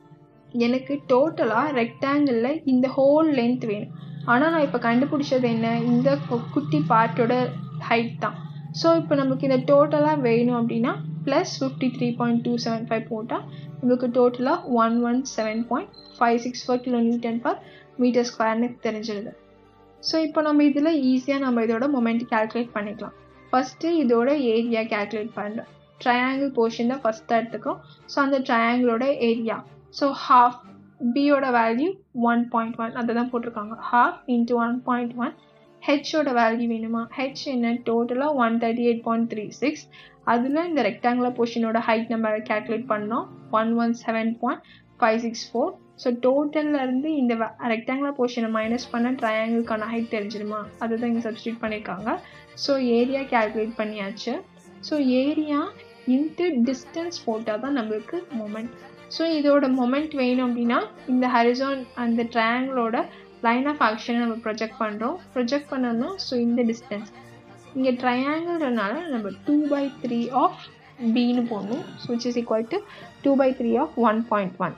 எனக்கு டோட்டலாக ரெக்டாங்கிளில் இந்த ஹோல் லென்த் வேணும் ஆனால் நான் இப்போ கண்டுபிடிச்சது என்ன இந்த குட்டி பார்ட்டோட ஹைட் தான் ஸோ இப்போ நமக்கு இந்த டோட்டலாக வேணும் அப்படின்னா plus fifty three point two seven five போட்டால் நமக்கு டோட்டலாக one one seven point five six four kilo newton per metre ஸ்கொயர்னு தெரிஞ்சிடுது ஸோ இப்போ நம்ம இதில் ஈஸியாக நம்ம இதோட மொமெண்ட் கேல்குலேட் பண்ணிக்கலாம் ஃபஸ்ட்டு இதோட ஏரியா கேல்குலேட் பண்ணுறோம் ட்ரையாங்கிள் போர்ஷன் தான் ஃபஸ்ட்டாக எடுத்துக்கிறோம் ஸோ அந்த ட்ரையாங்கிளோட ஏரியா ஸோ ஹாஃப் பியோட வேல்யூ ஒன் பாயிண்ட் ஒன் அதை தான் போட்டிருக்காங்க half into one point one ஹெச்சோட வேல்யூ வேணுமா ஹெச் என்ன டோட்டலாக one thirty eight point three six அதில் இந்த ரெக்டாங்குலர் போர்ஷனோட ஹைட் நம்ம கேல்குலேட் பண்ணோம் one one seven point five six four so டோட்டல்லேருந்து இந்த ரெக்டாங்குலர் போர்ஷனை மைனஸ் பண்ண ட்ரையாங்கிள்கான ஹைட் தெரிஞ்சிருமா அதை தான் இங்கே சப்ஸ்டியூட் பண்ணியிருக்காங்க ஸோ ஏரியா கேல்குலேட் பண்ணியாச்சு ஸோ ஏரியா இன்ட்டு டிஸ்டன்ஸ் போட்டால் தான் நம்மளுக்கு மொமெண்ட் ஸோ இதோட மொமெண்ட் வேணும் அப்படின்னா இந்த ஹரிசான் அந்த ட்ரையாங்கிளோட லைன் ஆஃப் ஆக்ஷனை நம்ம ப்ரொஜெக்ட் பண்ணுறோம் ப்ரொஜெக்ட் பண்ணோம்னா ஸோ இந்த டிஸ்டன்ஸ் இங்கே ட்ரையாங்கிள்னால நம்ம டூ பை த்ரீ ஆஃப் பின்னு போடணும் so which is equal to two by three of one point one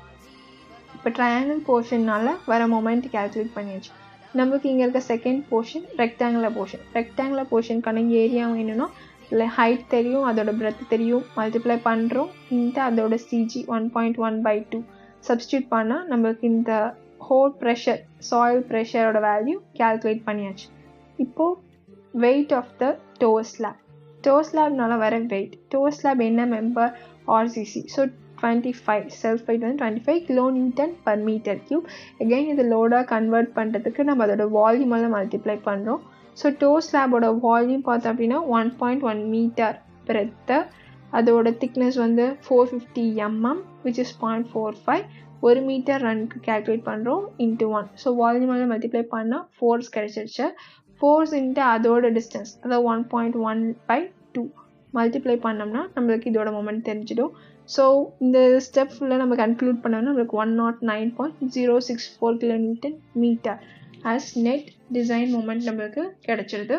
இப்போ ட்ரையாங்கிள் போர்ஷன்னால வர மொமெண்ட் கேல்குலேட் பண்ணியாச்சு நமக்கு இங்கே இருக்க second portion rectangular portion rectangular போர்ஷனுக்கான ஏரியா வேணும்னா இல்லை ஹைட் தெரியும் அதோட பிரெத் தெரியும் மல்டிப்ளை பண்ணுறோம் இந்த அதோட CG one point one by two substitute பண்ணால் நம்மளுக்கு இந்த ஹோல் ப்ரெஷர் சாயில் ப்ரெஷரோட வேல்யூ கேல்குலேட் பண்ணியாச்சு இப்போது weight of the toe slab toe ஸ்லாப்னால வர வெயிட் டோர் ஸ்லாப் என்ன member RCC so twenty five self weight வந்து twenty five kilo newton per metre cube again இது லோடாக கன்வெர்ட் பண்ணுறதுக்கு நம்ம அதோட வால்யூமெல்லாம் மல்டிப்ளை பண்ணுறோம் ஸோ டோ ஸ்லாபோட வால்யூம் பார்த்தோம் அப்படின்னா one point one metre breadth அதோட திக்னஸ் வந்து four fifty mm which is point four five ஒரு மீட்டர் ரன்க்கு கேல்குலேட் பண்ணுறோம் இன்ட்டு ஒன் ஸோ வால்யூமால் மல்டிப்ளை பண்ணால் ஃபோர்ஸ் கிடச்சிருச்சு ஃபோர்ஸ் இன்ட்டு அதோட டிஸ்டன்ஸ் அதாவது one point one by two multiply பண்ணோம்னா நம்மளுக்கு இதோட மொமெண்ட் தெரிஞ்சிடும் ஸோ இந்த ஸ்டெப் ஃபுல்லாக நம்ம கன்க்ளூட் பண்ணோம்னா நம்மளுக்கு one naught nine point zero six four kilo newton metre as net design moment நம்மளுக்கு கிடச்சிருது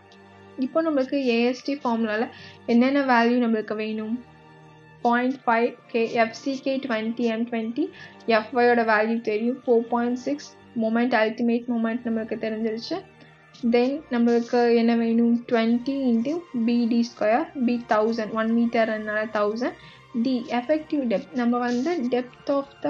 இப்போ நம்மளுக்கு ஏஎஸ்டி ஃபார்முலாவில் என்னென்ன வேல்யூ நம்மளுக்கு வேணும் point five K fck twenty M twenty எஃப்ஒயோட வேல்யூ தெரியும் four point six moment ultimate moment நம்மளுக்கு தெரிஞ்சிருச்சு தென் நம்மளுக்கு என்ன வேணும் twenty into BD square B thousand one மீட்டர்னால தௌசண்ட் டி எஃபெக்டிவ் டெப்த் நம்ம வந்து depth of the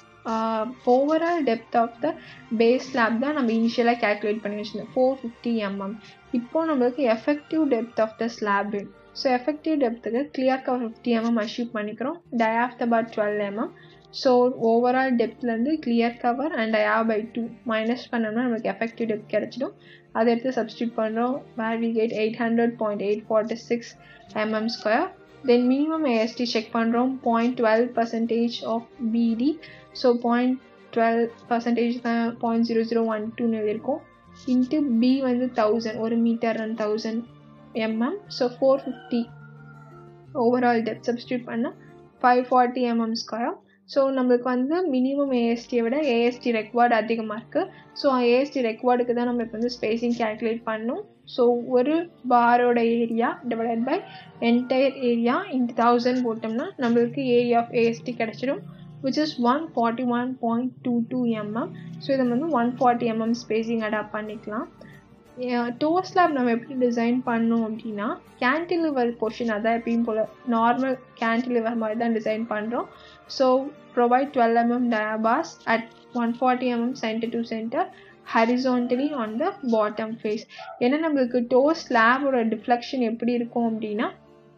overall depth of the base slab தான் நம்ம இனிஷியலாக கேல்குலேட் பண்ணி வச்சுருந்தோம் ஃபோர் ஃபிஃப்டி எம்எம் இப்போ நம்மளுக்கு effective depth of the slab so effective டெப்த்துக்கு clear cover fifty mm achieve பண்ணிக்கிறோம் டயாஃப்த bar twelve mm so overall டெப்த்லேருந்து clear cover and dia by two minus பண்ணோம்னா நமக்கு எஃபெக்டிவ் டெப்த் கிடச்சிடும் அதை எடுத்து சப்ஸ்டியூட் பண்ணுறோம் where we get eight hundred point eight forty six mm square then minimum AST check பண்ணுறோம் point twelve percentage of BD so point twelve percentage தான் பாயிண்ட் ஜீரோ ஜீரோ ஒன் டூன்னு எழுதியிருக்கோம் இன்ட்டு பி வந்து தௌசண்ட் ஒரு metre and thousand mm so four fifty overall depth substitute பண்ணால் five forty mm square so நம்மளுக்கு வந்து மினிமம் ஏஎஸ்டியை விட ஏஎஸ்டி ரெக்வார்டு அதிகமாக இருக்குது ஸோ ஏஎஸ்டி ரெக்வார்டுக்கு தான் நம்மளுக்கு வந்து ஸ்பேசிங் கேல்குலேட் பண்ணணும் ஸோ ஒரு பாரோட area divided by entire area into thousand போட்டோம்னா நம்மளுக்கு ஏரியா ஆஃப் ஏஎஸ்டி கிடச்சிடும் which is one forty one point two two mm so இதை வந்து one forty mm spacing adopt பண்ணிக்கலாம் டோ ஸ்லாப் நம்ம எப்படி டிசைன் பண்ணோம் அப்படின்னா கேன்டிலிவர் போர்ஷன் அதான் எப்பயும் போல் நார்மல் கேன்டிலிவர் மாதிரி தான் டிசைன் பண்ணுறோம் so provide twelve mm dia bars at one forty mm centre to centre horizontally on the bottom face ஏன்னா நம்மளுக்கு டோ ஸ்லாபோட டிஃப்ளெக்ஷன் எப்படி இருக்கும் அப்படின்னா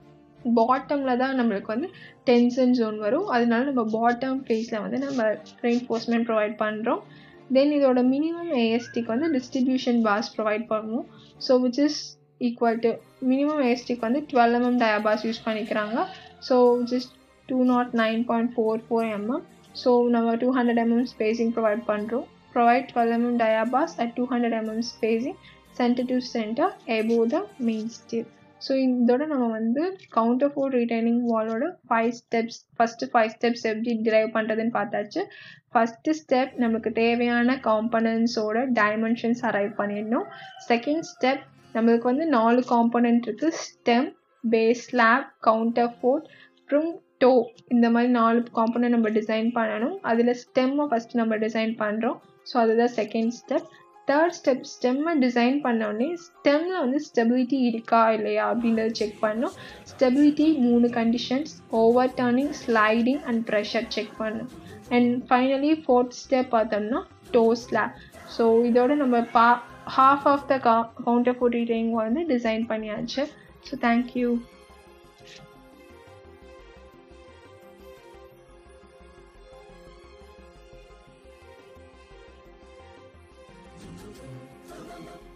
பாட்டமில் தான் நம்மளுக்கு வந்து டென்ஷன் ஜோன் வரும் அதனால நம்ம பாட்டம் ஃபேஸில் வந்து நம்ம ரெயின்ஃபோர்ஸ்மெண்ட் ப்ரொவைட் பண்ணுறோம் தென் இதோட மினிமம் ஏஎஸ்டிக்கு வந்து டிஸ்ட்ரிபியூஷன் பாஸ் ப்ரொவைட் பண்ணுவோம் so which is equal to minimum ஏஎஸ்டிக்கு வந்து டுவெல் எம்எம் டயாபாஸ் யூஸ் பண்ணிக்கிறாங்க so which is two naught nine point four four mm so நம்ம two hundred mm spacing provide பண்ணுறோம் provide twelve mm dia bars at two hundred mm spacing centre to centre above the main step so இதோட நம்ம வந்து கவுண்டர் ஃபோர் ரிட்டைனிங் வாலோட five steps first five steps எப்படி டிரைவ் பண்ணுறதுன்னு பார்த்தாச்சு ஃபஸ்ட்டு ஸ்டெப் நமக்கு தேவையான காம்பனன்ஸோட டைமென்ஷன்ஸ் அரைவ் பண்ணிடணும் செகண்ட் ஸ்டெப் நம்மளுக்கு வந்து நாலு காம்பனன்ட் இருக்குது stem base slab counterfort அப்புறம் டோ இந்த மாதிரி நாலு காம்பனன்ட் நம்ம டிசைன் பண்ணணும் அதில் ஸ்டெம்மை ஃபஸ்ட்டு நம்ம டிசைன் பண்ணுறோம் ஸோ அதுதான் செகண்ட் ஸ்டெப் தேர்ட் ஸ்டெப் ஸ்டெம்மை டிசைன் பண்ணோடனே ஸ்டெம்மில் வந்து ஸ்டெபிலிட்டி இருக்கா இல்லையா அப்படின்றத செக் பண்ணோம் ஸ்டெபிலிட்டி மூணு conditions overturning sliding and pressure check பண்ணும் அண்ட் ஃபைனலி ஃபோர்த் ஸ்டெப் பார்த்தோம்னா டோ ஸ்லாப் ஸோ இதோட நம்ம பா ஹாஃப் ஆஃப் த கா கவுண்டர் ஃபோர் ரீடிங் வந்து டிசைன் பண்ணியாச்சு ஸோ தேங்க்யூ Thank you.